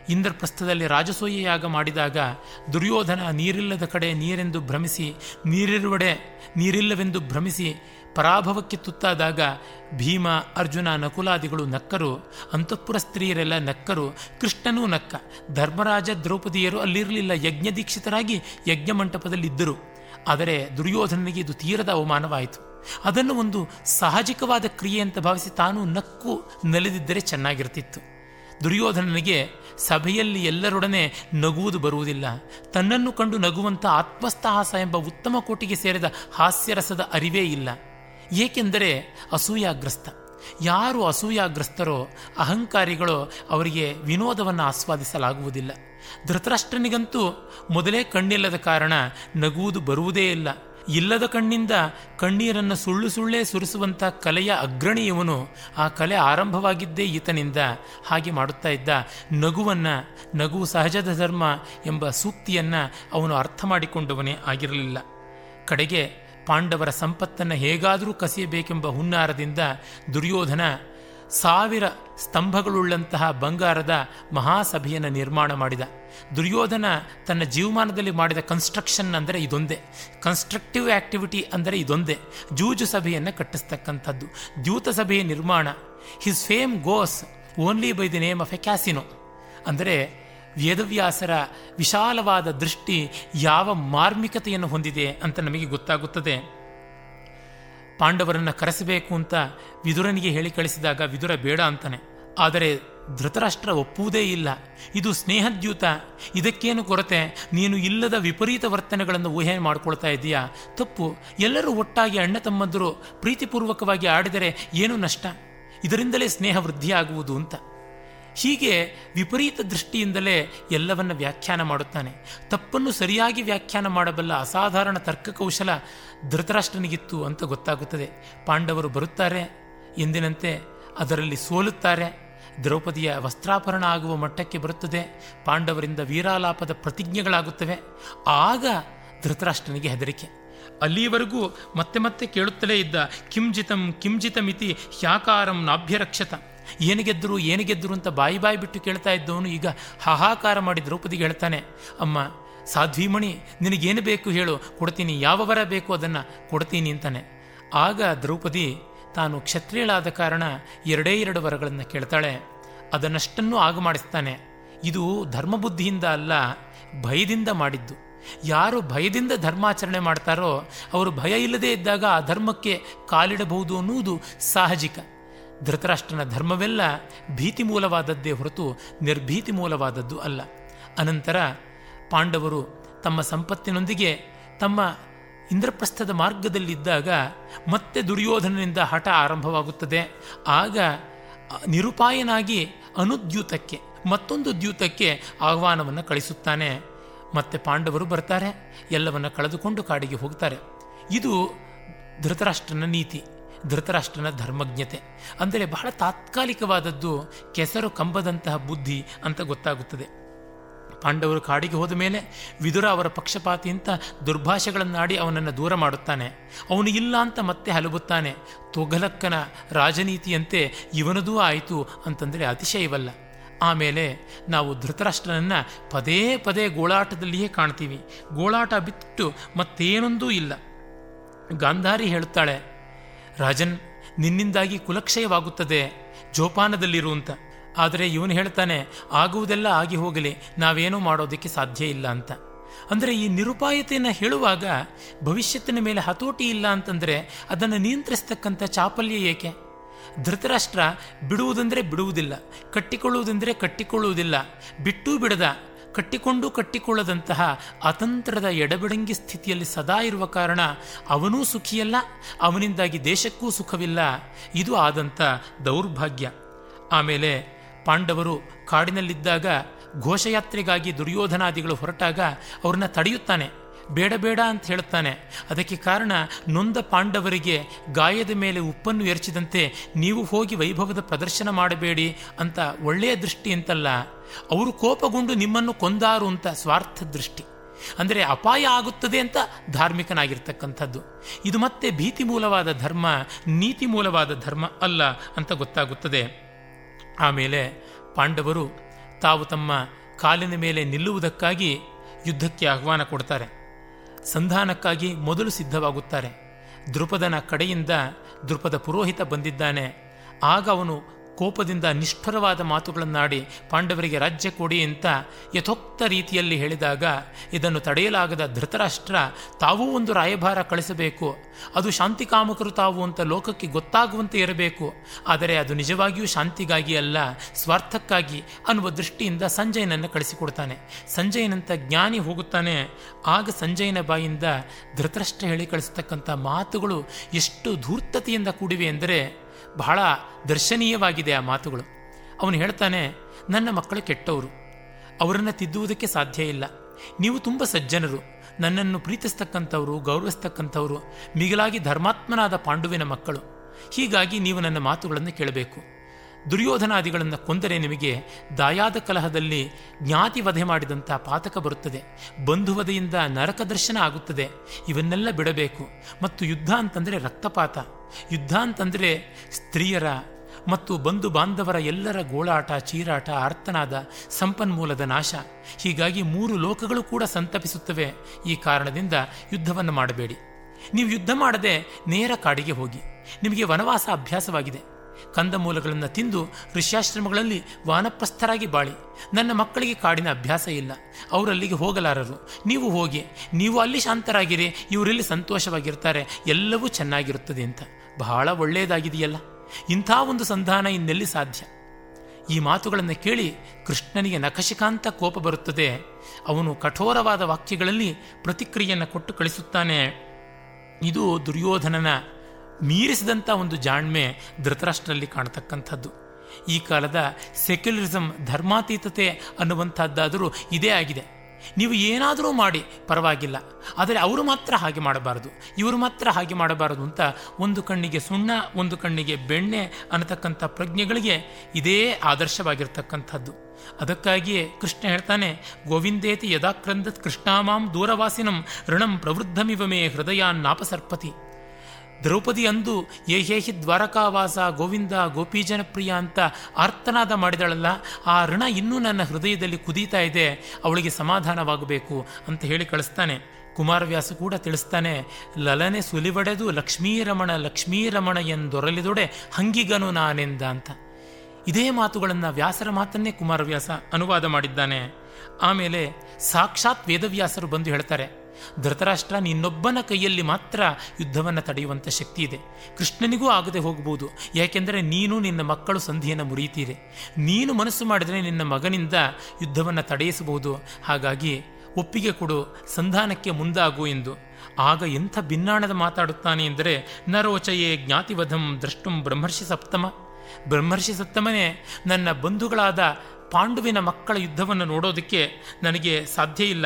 A: ಇಂದ್ರಪ್ರಸ್ಥದಲ್ಲಿ ರಾಜಸೂಯ ಯಾಗ ಮಾಡಿದಾಗ ದುರ್ಯೋಧನ ನೀರಿಲ್ಲದ ಕಡೆ ನೀರೆಂದು ಭ್ರಮಿಸಿ ನೀರಿರುವಡೆ ನೀರಿಲ್ಲವೆಂದು ಭ್ರಮಿಸಿ ಪರಾಭವಕ್ಕೆ ತುತ್ತಾದಾಗ ಭೀಮ ಅರ್ಜುನ ನಕುಲಾದಿಗಳು ನಕ್ಕರು ಅಂತಃಪುರ ಸ್ತ್ರೀಯರೆಲ್ಲ ನಕ್ಕರು ಕೃಷ್ಣನೂ ನಕ್ಕ ಧರ್ಮರಾಜ ದ್ರೌಪದಿಯರು ಅಲ್ಲಿರಲಿಲ್ಲ ಯಜ್ಞ ದೀಕ್ಷಿತರಾಗಿ ಯಜ್ಞ ಮಂಟಪದಲ್ಲಿದ್ದರು ಆದರೆ ದುರ್ಯೋಧನನಿಗೆ ಇದು ತೀರದ ಅವಮಾನವಾಯಿತು ಅದನ್ನು ಒಂದು ಸಹಜಿಕವಾದ ಕ್ರಿಯೆ ಅಂತ ಭಾವಿಸಿ ತಾನು ನಕ್ಕು ನಲಿದಿದ್ದರೆ ಚೆನ್ನಾಗಿರ್ತಿತ್ತು ದುರ್ಯೋಧನನಿಗೆ ಸಭೆಯಲ್ಲಿ ಎಲ್ಲರೊಡನೆ ನಗುವುದು ಬರುವುದಿಲ್ಲ ತನ್ನನ್ನು ಕಂಡು ನಗುವಂಥ ಆತ್ಮಸ್ಥಹಾಸ ಎಂಬ ಉತ್ತಮ ಕೋಟಿಗೆ ಸೇರಿದ ಹಾಸ್ಯರಸದ ಅರಿವೇ ಇಲ್ಲ ಏಕೆಂದರೆ ಅಸೂಯಾಗ್ರಸ್ತ ಯಾರು ಅಸೂಯಾಗ್ರಸ್ತರೋ ಅಹಂಕಾರಿಗಳೋ ಅವರಿಗೆ ವಿನೋದವನ್ನು ಆಸ್ವಾದಿಸಲಾಗುವುದಿಲ್ಲ ಧೃತರಾಷ್ಟ್ರನಿಗಂತೂ ಮೊದಲೇ ಕಣ್ಣಿಲ್ಲದ ಕಾರಣ ನಗುವುದು ಬರುವುದೇ ಇಲ್ಲ ಇಲ್ಲದ ಕಣ್ಣಿಂದ ಕಣ್ಣೀರನ್ನು ಸುಳ್ಳು ಸುಳ್ಳೇ ಸುರಿಸುವಂಥ ಕಲೆಯ ಅಗ್ರಣಿ ಇವನು ಆ ಕಲೆ ಆರಂಭವಾಗಿದ್ದೇ ಈತನಿಂದ ಹಾಗೆ ಮಾಡುತ್ತಾ ಇದ್ದ ನಗುವನ್ನು ನಗು ಸಹಜದ ಧರ್ಮ ಎಂಬ ಸೂಕ್ತಿಯನ್ನು ಅವನು ಅರ್ಥ ಮಾಡಿಕೊಂಡವನೇ ಆಗಿರಲಿಲ್ಲ ಕಡೆಗೆ ಪಾಂಡವರ ಸಂಪತ್ತನ್ನು ಹೇಗಾದರೂ ಕಸಿಯಬೇಕೆಂಬ ಹುನ್ನಾರದಿಂದ ದುರ್ಯೋಧನ ಸಾವಿರ ಸ್ತಂಭಗಳುಳ್ಳಂತಹ ಬಂಗಾರದ ಮಹಾಸಭೆಯನ್ನು ನಿರ್ಮಾಣ ಮಾಡಿದ ದುರ್ಯೋಧನ ತನ್ನ ಜೀವಮಾನದಲ್ಲಿ ಮಾಡಿದ ಕನ್ಸ್ಟ್ರಕ್ಷನ್ ಅಂದರೆ ಇದೊಂದೇ ಕನ್ಸ್ಟ್ರಕ್ಟಿವ್ ಆಕ್ಟಿವಿಟಿ ಅಂದರೆ ಇದೊಂದೇ ಜೂಜು ಸಭೆಯನ್ನು ಕಟ್ಟಿಸ್ತಕ್ಕಂಥದ್ದು ದ್ಯೂತ ಸಭೆಯ ನಿರ್ಮಾಣ his fame goes only by the name of a casino ಅಂದರೆ ವೇದವ್ಯಾಸರ ವಿಶಾಲವಾದ ದೃಷ್ಟಿ ಯಾವ ಮಾರ್ಮಿಕತೆಯನ್ನು ಹೊಂದಿದೆ ಅಂತ ನಮಗೆ ಗೊತ್ತಾಗುತ್ತದೆ ಪಾಂಡವರನ್ನು ಕರೆಸಬೇಕು ಅಂತ ವಿದುರನಿಗೆ ಹೇಳಿ ಕಳಿಸಿದಾಗ ವಿದುರ ಬೇಡ ಅಂತಾನೆ ಆದರೆ ಧೃತರಾಷ್ಟ್ರ ಒಪ್ಪುವುದೇ ಇಲ್ಲ ಇದು ಸ್ನೇಹದ್ಯೂತ ಇದಕ್ಕೇನು ಕೊರತೆ ನೀನು ಇಲ್ಲದ ವಿಪರೀತ ವರ್ತನೆಗಳನ್ನು ಊಹೆ ಮಾಡ್ಕೊಳ್ತಾ ಇದ್ದೀಯಾ ತಪ್ಪು ಎಲ್ಲರೂ ಒಟ್ಟಾಗಿ ಅಣ್ಣ ತಮ್ಮಂದರು ಪ್ರೀತಿಪೂರ್ವಕವಾಗಿ ಆಡಿದರೆ ಏನು ನಷ್ಟ ಇದರಿಂದಲೇ ಸ್ನೇಹ ವೃದ್ಧಿಯಾಗುವುದು ಅಂತ ಹೀಗೆ ವಿಪರೀತ ದೃಷ್ಟಿಯಿಂದಲೇ ಎಲ್ಲವನ್ನ ವ್ಯಾಖ್ಯಾನ ಮಾಡುತ್ತಾನೆ ತಪ್ಪನ್ನು ಸರಿಯಾಗಿ ವ್ಯಾಖ್ಯಾನ ಮಾಡಬಲ್ಲ ಅಸಾಧಾರಣ ತರ್ಕಕೌಶಲ ಧೃತರಾಷ್ಟ್ರನಿಗಿತ್ತು ಅಂತ ಗೊತ್ತಾಗುತ್ತದೆ ಪಾಂಡವರು ಬರುತ್ತಾರೆ ಎಂದಿನಂತೆ ಅದರಲ್ಲಿ ಸೋಲುತ್ತಾರೆ ದ್ರೌಪದಿಯ ವಸ್ತ್ರಾಪರಣ ಆಗುವ ಮಟ್ಟಕ್ಕೆ ಬರುತ್ತದೆ ಪಾಂಡವರಿಂದ ವೀರಾಲಾಪದ ಪ್ರತಿಜ್ಞೆಗಳಾಗುತ್ತವೆ ಆಗ ಧೃತರಾಷ್ಟ್ರನಿಗೆ ಹೆದರಿಕೆ ಅಲ್ಲಿಯವರೆಗೂ ಮತ್ತೆ ಮತ್ತೆ ಕೇಳುತ್ತಲೇ ಇದ್ದ ಕಿಂಜಿತಂ ಕಿಂಜಿತಮಿತಿ ಹ್ಯಾಕಾರಂ ನಾಭ್ಯರಕ್ಷತ ಏನು ಗೆದ್ದರು ಏನು ಗೆದ್ದರು ಅಂತ ಬಾಯಿ ಬಾಯಿ ಬಿಟ್ಟು ಕೇಳ್ತಾ ಇದ್ದವನು ಈಗ ಹಾಹಾಕಾರ ಮಾಡಿ ದ್ರೌಪದಿಗೆ ಹೇಳ್ತಾನೆ ಅಮ್ಮ ಸಾಧ್ವಿಮಣಿ ನಿನಗೇನು ಬೇಕು ಹೇಳು ಕೊಡ್ತೀನಿ ಯಾವ ವರ ಬೇಕು ಅದನ್ನು ಕೊಡ್ತೀನಿ ಅಂತಾನೆ ಆಗ ದ್ರೌಪದಿ ತಾನು ಕ್ಷತ್ರಿಯಳಾದ ಕಾರಣ ಎರಡೇ ಎರಡು ವರಗಳನ್ನು ಕೇಳ್ತಾಳೆ ಅದನ್ನಷ್ಟನ್ನು ಆಗ ಮಾಡಿಸ್ತಾನೆ ಇದು ಧರ್ಮಬುದ್ಧಿಯಿಂದ ಅಲ್ಲ ಭಯದಿಂದ ಮಾಡಿದ್ದು ಯಾರು ಭಯದಿಂದ ಧರ್ಮಾಚರಣೆ ಮಾಡ್ತಾರೋ ಅವರು ಭಯ ಇಲ್ಲದೇ ಇದ್ದಾಗ ಆ ಧರ್ಮಕ್ಕೆ ಕಾಲಿಡಬಹುದು ಅನ್ನುವುದು ಸಾಹಜಿಕ ಧೃತರಾಷ್ಟ್ರನ ಧರ್ಮವೆಲ್ಲ ಭೀತಿ ಮೂಲವಾದದ್ದೇ ಹೊರತು ನಿರ್ಭೀತಿ ಮೂಲವಾದದ್ದು ಅಲ್ಲ ಅನಂತರ ಪಾಂಡವರು ತಮ್ಮ ಸಂಪತ್ತಿನೊಂದಿಗೆ ತಮ್ಮ ಇಂದ್ರಪ್ರಸ್ಥದ ಮಾರ್ಗದಲ್ಲಿದ್ದಾಗ ಮತ್ತೆ ದುರ್ಯೋಧನನಿಂದ ಹಠ ಆರಂಭವಾಗುತ್ತದೆ ಆಗ ನಿರುಪಾಯನಾಗಿ ಅನುದ್ಯೂತಕ್ಕೆ ಮತ್ತೊಂದು ದ್ಯೂತಕ್ಕೆ ಆಹ್ವಾನವನ್ನು ಕಳಿಸುತ್ತಾನೆ ಮತ್ತೆ ಪಾಂಡವರು ಬರ್ತಾರೆ ಎಲ್ಲವನ್ನ ಕಳೆದುಕೊಂಡು ಕಾಡಿಗೆ ಹೋಗ್ತಾರೆ ಇದು ಧೃತರಾಷ್ಟ್ರನ ನೀತಿ ಧೃತರಾಷ್ಟ್ರನ ಧರ್ಮಜ್ಞತೆ ಅಂದರೆ ಬಹಳ ತಾತ್ಕಾಲಿಕವಾದದ್ದು ಕೆಸರು ಕಂಬದಂತಹ ಬುದ್ಧಿ ಅಂತ ಗೊತ್ತಾಗುತ್ತದೆ ಪಾಂಡವರು ಕಾಡಿಗೆ ಹೋದ ಮೇಲೆ ವಿದುರ ಅವರ ಪಕ್ಷಪಾತಿ ಅಂತ ದುರ್ಭಾಷೆಗಳನ್ನಾಡಿ ಅವನನ್ನು ದೂರ ಮಾಡುತ್ತಾನೆ ಅವನು ಇಲ್ಲ ಅಂತ ಮತ್ತೆ ಹಲಬುತ್ತಾನೆ ತೊಗಲಕ್ಕನ ರಾಜನೀತಿಯಂತೆ ಇವನದೂ ಆಯಿತು ಅಂತಂದರೆ ಅತಿಶಯವಲ್ಲ ಆಮೇಲೆ ನಾವು ಧೃತರಾಷ್ಟ್ರನನ್ನ ಪದೇ ಪದೇ ಗೋಳಾಟದಲ್ಲಿಯೇ ಕಾಣ್ತೀವಿ ಗೋಳಾಟ ಬಿಟ್ಟು ಮತ್ತೇನೊಂದೂ ಇಲ್ಲ ಗಾಂಧಾರಿ ಹೇಳುತ್ತಾಳೆ ರಾಜನ್ ನಿನ್ನಿಂದಾಗಿ ಕುಲಕ್ಷಯವಾಗುತ್ತದೆ ಜೋಪಾನದಲ್ಲಿರು ಅಂತ ಆದರೆ ಇವನು ಹೇಳ್ತಾನೆ ಆಗುವುದೆಲ್ಲ ಆಗಿ ಹೋಗಲಿ ನಾವೇನೂ ಮಾಡೋದಕ್ಕೆ ಸಾಧ್ಯ ಇಲ್ಲ ಅಂತ ಅಂದರೆ ಈ ನಿರುಪಾಯತೆಯನ್ನು ಹೇಳುವಾಗ ಭವಿಷ್ಯತ್ತಿನ ಮೇಲೆ ಹತೋಟಿ ಇಲ್ಲ ಅಂತಂದರೆ ಅದನ್ನು ನಿಯಂತ್ರಿಸ್ತಕ್ಕಂಥ ಚಾಪಲ್ಯ ಏಕೆ ಧೃತರಾಷ್ಟ್ರ ಬಿಡುವುದಂದರೆ ಬಿಡುವುದಿಲ್ಲ ಕಟ್ಟಿಕೊಳ್ಳುವುದೆಂದರೆ ಕಟ್ಟಿಕೊಳ್ಳುವುದಿಲ್ಲ ಬಿಟ್ಟೂ ಬಿಡದ ಕಟ್ಟಿಕೊಂಡು ಕಟ್ಟಿಕೊಳ್ಳದಂತಹ ಅತಂತ್ರದ ಎಡಬಿಡಂಗಿ ಸ್ಥಿತಿಯಲ್ಲಿ ಸದಾ ಇರುವ ಕಾರಣ ಅವನೂ ಸುಖಿಯಲ್ಲ ಅವನಿಂದಾಗಿ ದೇಶಕ್ಕೂ ಸುಖವಿಲ್ಲ ಇದು ಆದಂಥ ದೌರ್ಭಾಗ್ಯ ಆಮೇಲೆ ಪಾಂಡವರು ಕಾಡಿನಲ್ಲಿದ್ದಾಗ ಘೋಷಯಾತ್ರೆಗಾಗಿ ದುರ್ಯೋಧನಾದಿಗಳು ಹೊರಟಾಗ ಅವ್ರನ್ನ ತಡೆಯುತ್ತಾನೆ ಬೇಡ ಬೇಡ ಅಂತ ಹೇಳುತ್ತಾನೆ ಅದಕ್ಕೆ ಕಾರಣ ನೊಂದ ಪಾಂಡವರಿಗೆ ಗಾಯದ ಮೇಲೆ ಉಪ್ಪನ್ನು ಎರಚಿದಂತೆ ನೀವು ಹೋಗಿ ವೈಭವದ ಪ್ರದರ್ಶನ ಮಾಡಬೇಡಿ ಅಂತ ಒಳ್ಳೆಯ ದೃಷ್ಟಿ ಅಂತಲ್ಲ ಅವರು ಕೋಪಗೊಂಡು ನಿಮ್ಮನ್ನು ಕೊಂದಾರು ಅಂತ ಸ್ವಾರ್ಥ ದೃಷ್ಟಿ ಅಂದರೆ ಅಪಾಯ ಆಗುತ್ತದೆ ಅಂತ ಧಾರ್ಮಿಕನಾಗಿರ್ತಕ್ಕಂಥದ್ದು ಇದು ಮತ್ತೆ ಭೀತಿ ಮೂಲವಾದ ಧರ್ಮ ನೀತಿ ಮೂಲವಾದ ಧರ್ಮ ಅಲ್ಲ ಅಂತ ಗೊತ್ತಾಗುತ್ತದೆ ಆಮೇಲೆ ಪಾಂಡವರು ತಾವು ತಮ್ಮ ಕಾಲಿನ ಮೇಲೆ ನಿಲ್ಲುವುದಕ್ಕಾಗಿ ಯುದ್ಧಕ್ಕೆ ಆಹ್ವಾನ ಕೊಡ್ತಾರೆ ಸಂಧಾನಕ್ಕಾಗಿ ಮೊದಲು ಸಿದ್ಧವಾಗುತ್ತಾರೆ ದೃಪದನ ಕಡೆಯಿಂದ ದೃಪದ ಪುರೋಹಿತ ಬಂದಿದ್ದಾನೆ ಆಗ ಅವನು ಕೋಪದಿಂದ ನಿಷ್ಠುರವಾದ ಮಾತುಗಳನ್ನಾಡಿ ಪಾಂಡವರಿಗೆ ರಾಜ್ಯ ಕೊಡಿ ಅಂತ ಯಥೋಕ್ತ ರೀತಿಯಲ್ಲಿ ಹೇಳಿದಾಗ ಇದನ್ನು ತಡೆಯಲಾಗದ ಧೃತರಾಷ್ಟ್ರ ತಾವೂ ಒಂದು ರಾಯಭಾರ ಕಳಿಸಬೇಕು ಅದು ಶಾಂತಿಕಾಮಕರು ತಾವು ಅಂತ ಲೋಕಕ್ಕೆ ಗೊತ್ತಾಗುವಂತೆ ಇರಬೇಕು ಆದರೆ ಅದು ನಿಜವಾಗಿಯೂ ಶಾಂತಿಗಾಗಿ ಅಲ್ಲ ಸ್ವಾರ್ಥಕ್ಕಾಗಿ ಅನ್ನುವ ದೃಷ್ಟಿಯಿಂದ ಸಂಜಯನನ್ನು ಕಳಿಸಿಕೊಡ್ತಾನೆ ಸಂಜಯನಂತ ಜ್ಞಾನಿ ಹೋಗುತ್ತಾನೆ ಆಗ ಸಂಜಯನ ಬಾಯಿಂದ ಧೃತರಾಷ್ಟ್ರ ಹೇಳಿ ಕಳಿಸ್ತಕ್ಕಂಥ ಮಾತುಗಳು ಎಷ್ಟು ಧೂರ್ತತೆಯಿಂದ ಕೂಡಿವೆ ಎಂದರೆ ಬಹಳ ದರ್ಶನೀಯವಾಗಿದೆ ಆ ಮಾತುಗಳು ಅವನು ಹೇಳ್ತಾನೆ ನನ್ನ ಮಕ್ಕಳು ಕೆಟ್ಟವರು ಅವರನ್ನು ತಿದ್ದುವುದಕ್ಕೆ ಸಾಧ್ಯ ಇಲ್ಲ ನೀವು ತುಂಬ ಸಜ್ಜನರು ನನ್ನನ್ನು ಪ್ರೀತಿಸ್ತಕ್ಕಂಥವರು ಗೌರವಿಸ್ತಕ್ಕಂಥವರು ಮಿಗಿಲಾಗಿ ಧರ್ಮಾತ್ಮನಾದ ಪಾಂಡುವಿನ ಮಕ್ಕಳು ಹೀಗಾಗಿ ನೀವು ನನ್ನ ಮಾತುಗಳನ್ನು ಕೇಳಬೇಕು ದುರ್ಯೋಧನಾದಿಗಳನ್ನು ಕೊಂದರೆ ನಿಮಗೆ ದಾಯಾದ ಕಲಹದಲ್ಲಿ ಜ್ಞಾತಿ ವಧೆ ಮಾಡಿದಂಥ ಪಾತಕ ಬರುತ್ತದೆ ಬಂಧುವಧೆಯಿಂದ ನರಕ ದರ್ಶನ ಆಗುತ್ತದೆ ಇವನ್ನೆಲ್ಲ ಬಿಡಬೇಕು ಮತ್ತು ಯುದ್ಧ ಅಂತಂದರೆ ರಕ್ತಪಾತ ಯುದ್ಧ ಅಂತಂದರೆ ಸ್ತ್ರೀಯರ ಮತ್ತು ಬಂಧು ಬಾಂಧವರ ಎಲ್ಲರ ಗೋಳಾಟ ಚೀರಾಟ ಆರ್ತನಾದ ಸಂಪನ್ಮೂಲದ ನಾಶ ಹೀಗಾಗಿ ಮೂರು ಲೋಕಗಳು ಕೂಡ ಸಂತಪಿಸುತ್ತವೆ ಈ ಕಾರಣದಿಂದ ಯುದ್ಧವನ್ನು ಮಾಡಬೇಡಿ ನೀವು ಯುದ್ಧ ಮಾಡದೆ ನೇರ ಕಾಡಿಗೆ ಹೋಗಿ ನಿಮಗೆ ವನವಾಸ ಅಭ್ಯಾಸವಾಗಿದೆ ಕಂದಮೂಲಗಳನ್ನು ತಿಂದು ಋಷ್ಯಾಶ್ರಮಗಳಲ್ಲಿ ವಾನಪ್ರಸ್ಥರಾಗಿ ಬಾಳಿ ನನ್ನ ಮಕ್ಕಳಿಗೆ ಕಾಡಿನ ಅಭ್ಯಾಸ ಇಲ್ಲ ಅವರಲ್ಲಿಗೆ ಹೋಗಲಾರರು ನೀವು ಹೋಗಿ ನೀವು ಅಲ್ಲಿ ಶಾಂತರಾಗಿರಿ ಇವರಲ್ಲಿ ಸಂತೋಷವಾಗಿರ್ತಾರೆ ಎಲ್ಲವೂ ಚೆನ್ನಾಗಿರುತ್ತದೆ ಅಂತ ಬಹಳ ಒಳ್ಳೆಯದಾಗಿದೆಯಲ್ಲ ಇಂಥ ಒಂದು ಸಂಧಾನ ಇನ್ನೆಲ್ಲಿ ಸಾಧ್ಯ ಈ ಮಾತುಗಳನ್ನು ಕೇಳಿ ಕೃಷ್ಣನಿಗೆ ನಖಶಿಕಾಂತ ಕೋಪ ಬರುತ್ತದೆ ಅವನು ಕಠೋರವಾದ ವಾಕ್ಯಗಳಲ್ಲಿ ಪ್ರತಿಕ್ರಿಯೆಯನ್ನು ಕೊಟ್ಟು ಕಳಿಸುತ್ತಾನೆ ಇದು ದುರ್ಯೋಧನನ ಮೀರಿಸಿದಂಥ ಒಂದು ಜಾಣ್ಮೆ ಧೃತರಾಷ್ಟ್ರಲ್ಲಿ ಕಾಣತಕ್ಕಂಥದ್ದು ಈ ಕಾಲದ ಸೆಕ್ಯುಲರಿಸಮ್ ಧರ್ಮಾತೀತತೆ ಅನ್ನುವಂಥದ್ದಾದರೂ ಇದೇ ಆಗಿದೆ ನೀವು ಏನಾದರೂ ಮಾಡಿ ಪರವಾಗಿಲ್ಲ ಆದರೆ ಅವರು ಮಾತ್ರ ಹಾಗೆ ಮಾಡಬಾರದು ಇವರು ಮಾತ್ರ ಹಾಗೆ ಮಾಡಬಾರದು ಅಂತ ಒಂದು ಕಣ್ಣಿಗೆ ಸುಣ್ಣ ಒಂದು ಕಣ್ಣಿಗೆ ಬೆಣ್ಣೆ ಅನ್ನತಕ್ಕಂಥ ಪ್ರಜ್ಞೆಗಳಿಗೆ ಇದೇ ಆದರ್ಶವಾಗಿರ್ತಕ್ಕಂಥದ್ದು ಅದಕ್ಕಾಗಿಯೇ ಕೃಷ್ಣ ಹೇಳ್ತಾನೆ ಗೋವಿಂದೇತಿ ಯದಾಕ್ರಂದತ್ ಕೃಷ್ಣಾಮಾಂ ದೂರವಾಸಿನಂ ಋಣಂ ಪ್ರವೃದ್ಧಮಿವ ಮೇ ಹೃದಯಾನ್ನಾಪಸರ್ಪತಿ ದ್ರೌಪದಿ ಅಂದು ಏಹೇಹಿ ದ್ವಾರಕಾವಾಸ ಗೋವಿಂದ ಗೋಪೀಜನಪ್ರಿಯ ಅಂತ ಆರ್ತನಾದ ಮಾಡಿದಳಲ್ಲ ಆ ಋಣ ಇನ್ನೂ ನನ್ನ ಹೃದಯದಲ್ಲಿ ಕುದೀತಾ ಇದೆ ಅವಳಿಗೆ ಸಮಾಧಾನವಾಗಬೇಕು ಅಂತ ಹೇಳಿ ಕಳಿಸ್ತಾನೆ ಕುಮಾರವ್ಯಾಸ ಕೂಡ ತಿಳಿಸ್ತಾನೆ ಲಲನೆ ಸುಲಿವಡೆದು ಲಕ್ಷ್ಮೀರಮಣ ಲಕ್ಷ್ಮೀರಮಣ ಎಂದೊರಲಿದೊಡೆ ಹಂಗಿಗನು ನಾನೆಂದ ಅಂತ ಇದೇ ಮಾತುಗಳನ್ನು ವ್ಯಾಸರ ಮಾತನ್ನೇ ಕುಮಾರವ್ಯಾಸ ಅನುವಾದ ಮಾಡಿದ್ದಾನೆ ಆಮೇಲೆ ಸಾಕ್ಷಾತ್ ವೇದವ್ಯಾಸರು ಬಂದು ಹೇಳ್ತಾರೆ ಧೃತರಾಷ್ಟ್ರ ನಿನ್ನೊಬ್ಬನ ಕೈಯಲ್ಲಿ ಮಾತ್ರ ಯುದ್ಧವನ್ನು ತಡೆಯುವಂಥ ಶಕ್ತಿ ಇದೆ ಕೃಷ್ಣನಿಗೂ ಆಗದೆ ಹೋಗಬಹುದು ಯಾಕೆಂದರೆ ನೀನು ನಿನ್ನ ಮಕ್ಕಳು ಸಂಧಿಯನ್ನು ಮುರಿಯುತ್ತೀರಿ ನೀನು ಮನಸ್ಸು ಮಾಡಿದರೆ ನಿನ್ನ ಮಗನಿಂದ ಯುದ್ಧವನ್ನು ತಡೆಯಿಸಬಹುದು ಹಾಗಾಗಿ ಒಪ್ಪಿಗೆ ಕೊಡು ಸಂಧಾನಕ್ಕೆ ಮುಂದಾಗು ಎಂದು ಆಗ ಎಂಥ ಭಿನ್ನಾಣದ ಮಾತಾಡುತ್ತಾನೆ ಎಂದರೆ ನರೋಚಯೇ ಜ್ಞಾತಿವಧಂ ದ್ರಷ್ಟುಂ ಬ್ರಹ್ಮರ್ಷಿ ಸಪ್ತಮ ಬ್ರಹ್ಮರ್ಷಿ ಸಪ್ತಮನೇ ನನ್ನ ಬಂಧುಗಳಾದ ಪಾಂಡುವಿನ ಮಕ್ಕಳ ಯುದ್ಧವನ್ನು ನೋಡೋದಕ್ಕೆ ನನಗೆ ಸಾಧ್ಯ ಇಲ್ಲ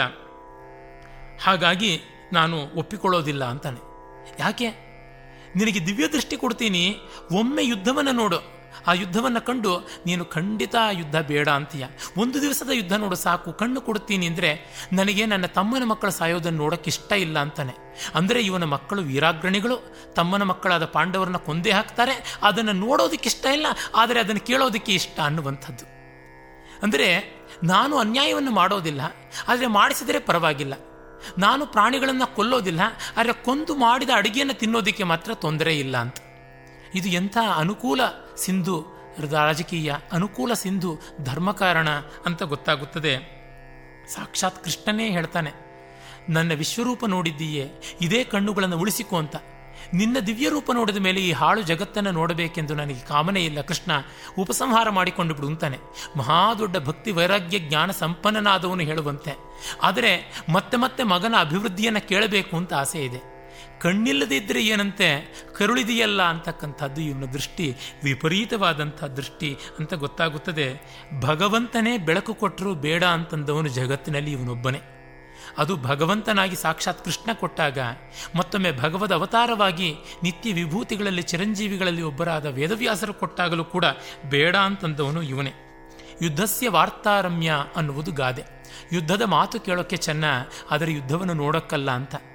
A: ಹಾಗಾಗಿ ನಾನು ಒಪ್ಪಿಕೊಳ್ಳೋದಿಲ್ಲ ಅಂತಾನೆ ಯಾಕೆ ನಿನಗೆ ದಿವ್ಯ ದೃಷ್ಟಿ ಕೊಡ್ತೀನಿ ಒಮ್ಮೆ ಯುದ್ಧವನ್ನು ನೋಡು ಆ ಯುದ್ಧವನ್ನು ಕಂಡು ನೀನು ಖಂಡಿತ ಆ ಯುದ್ಧ ಬೇಡ ಅಂತೀಯ ಒಂದು ದಿವಸದ ಯುದ್ಧ ನೋಡು ಸಾಕು ಕಣ್ಣು ಕೊಡ್ತೀನಿ ಅಂದರೆ ನನಗೆ ನನ್ನ ತಮ್ಮನ ಮಕ್ಕಳ ಸಾಯೋದನ್ನು ನೋಡೋಕ್ಕೆ ಇಷ್ಟ ಇಲ್ಲ ಅಂತಾನೆ ಅಂದರೆ ಇವನ ಮಕ್ಕಳು ವೀರಾಗ್ರಣಿಗಳು ತಮ್ಮನ ಮಕ್ಕಳಾದ ಪಾಂಡವರನ್ನ ಕೊಂದೇ ಹಾಕ್ತಾರೆ ಅದನ್ನು ನೋಡೋದಕ್ಕೆ ಇಷ್ಟ ಇಲ್ಲ ಆದರೆ ಅದನ್ನು ಕೇಳೋದಕ್ಕೆ ಇಷ್ಟ ಅನ್ನುವಂಥದ್ದು ಅಂದರೆ ನಾನು ಅನ್ಯಾಯವನ್ನು ಮಾಡೋದಿಲ್ಲ ಆದರೆ ಮಾಡಿಸಿದರೆ ಪರವಾಗಿಲ್ಲ ನಾನು ಪ್ರಾಣಿಗಳನ್ನು ಕೊಲ್ಲೋದಿಲ್ಲ ಆದರೆ ಕೊಂದು ಮಾಡಿದ ಅಡುಗೆಯನ್ನು ತಿನ್ನೋದಕ್ಕೆ ಮಾತ್ರ ತೊಂದರೆ ಇಲ್ಲ ಅಂತ ಇದು ಎಂಥ ಅನುಕೂಲ ಸಿಂಧು ರಾಜಕೀಯ ಅನುಕೂಲ ಸಿಂಧು ಧರ್ಮಕಾರಣ ಅಂತ ಗೊತ್ತಾಗುತ್ತದೆ ಸಾಕ್ಷಾತ್ ಕೃಷ್ಣನೇ ಹೇಳ್ತಾನೆ ನನ್ನ ವಿಶ್ವರೂಪ ನೋಡಿದ್ದೀಯೇ ಇದೇ ಕಣ್ಣುಗಳನ್ನು ಉಳಿಸಿಕೋ ಅಂತ ನಿನ್ನ ದಿವ್ಯ ರೂಪ ನೋಡಿದ ಮೇಲೆ ಈ ಹಾಳು ಜಗತ್ತನ್ನು ನೋಡಬೇಕೆಂದು ನನಗೆ ಕಾಮನೆ ಇಲ್ಲ ಕೃಷ್ಣ ಉಪಸಂಹಾರ ಮಾಡಿಕೊಂಡು ಬಿಡು ಅಂತಾನೆ ಮಹಾ ದೊಡ್ಡ ಭಕ್ತಿ ವೈರಾಗ್ಯ ಜ್ಞಾನ ಸಂಪನ್ನನಾದವನು ಹೇಳುವಂತೆ ಆದರೆ ಮತ್ತೆ ಮತ್ತೆ ಮಗನ ಅಭಿವೃದ್ಧಿಯನ್ನು ಕೇಳಬೇಕು ಅಂತ ಆಸೆ ಇದೆ ಕಣ್ಣಿಲ್ಲದೇ ಇದ್ದರೆ ಏನಂತೆ ಕರುಳಿದೆಯಲ್ಲ ಅಂತಕ್ಕಂಥದ್ದು ಇವನ ದೃಷ್ಟಿ ವಿಪರೀತವಾದಂಥ ದೃಷ್ಟಿ ಅಂತ ಗೊತ್ತಾಗುತ್ತದೆ ಭಗವಂತನೇ ಬೆಳಕು ಕೊಟ್ಟರು ಬೇಡ ಅಂತಂದವನು ಜಗತ್ತಿನಲ್ಲಿ ಇವನೊಬ್ಬನೇ ಅದು ಭಗವಂತನಾಗಿ ಸಾಕ್ಷಾತ್ ಕೃಷ್ಣ ಕೊಟ್ಟಾಗ ಮತ್ತೊಮ್ಮೆ ಭಗವದ್ ಅವತಾರವಾಗಿ ನಿತ್ಯ ವಿಭೂತಿಗಳಲ್ಲಿ ಚಿರಂಜೀವಿಗಳಲ್ಲಿ ಒಬ್ಬರಾದ ವೇದವ್ಯಾಸರು ಕೊಟ್ಟಾಗಲೂ ಕೂಡ ಬೇಡ ಅಂತಂದವನು ಇವನೇ ಯುದ್ಧಸ್ಯ ವಾರ್ತಾರಮ್ಯ ಅನ್ನುವುದು ಗಾದೆ ಯುದ್ಧದ ಮಾತು ಕೇಳೋಕ್ಕೆ ಚೆನ್ನ ಆದರೆ ಯುದ್ಧವನ್ನು ನೋಡೋಕ್ಕಲ್ಲ ಅಂತ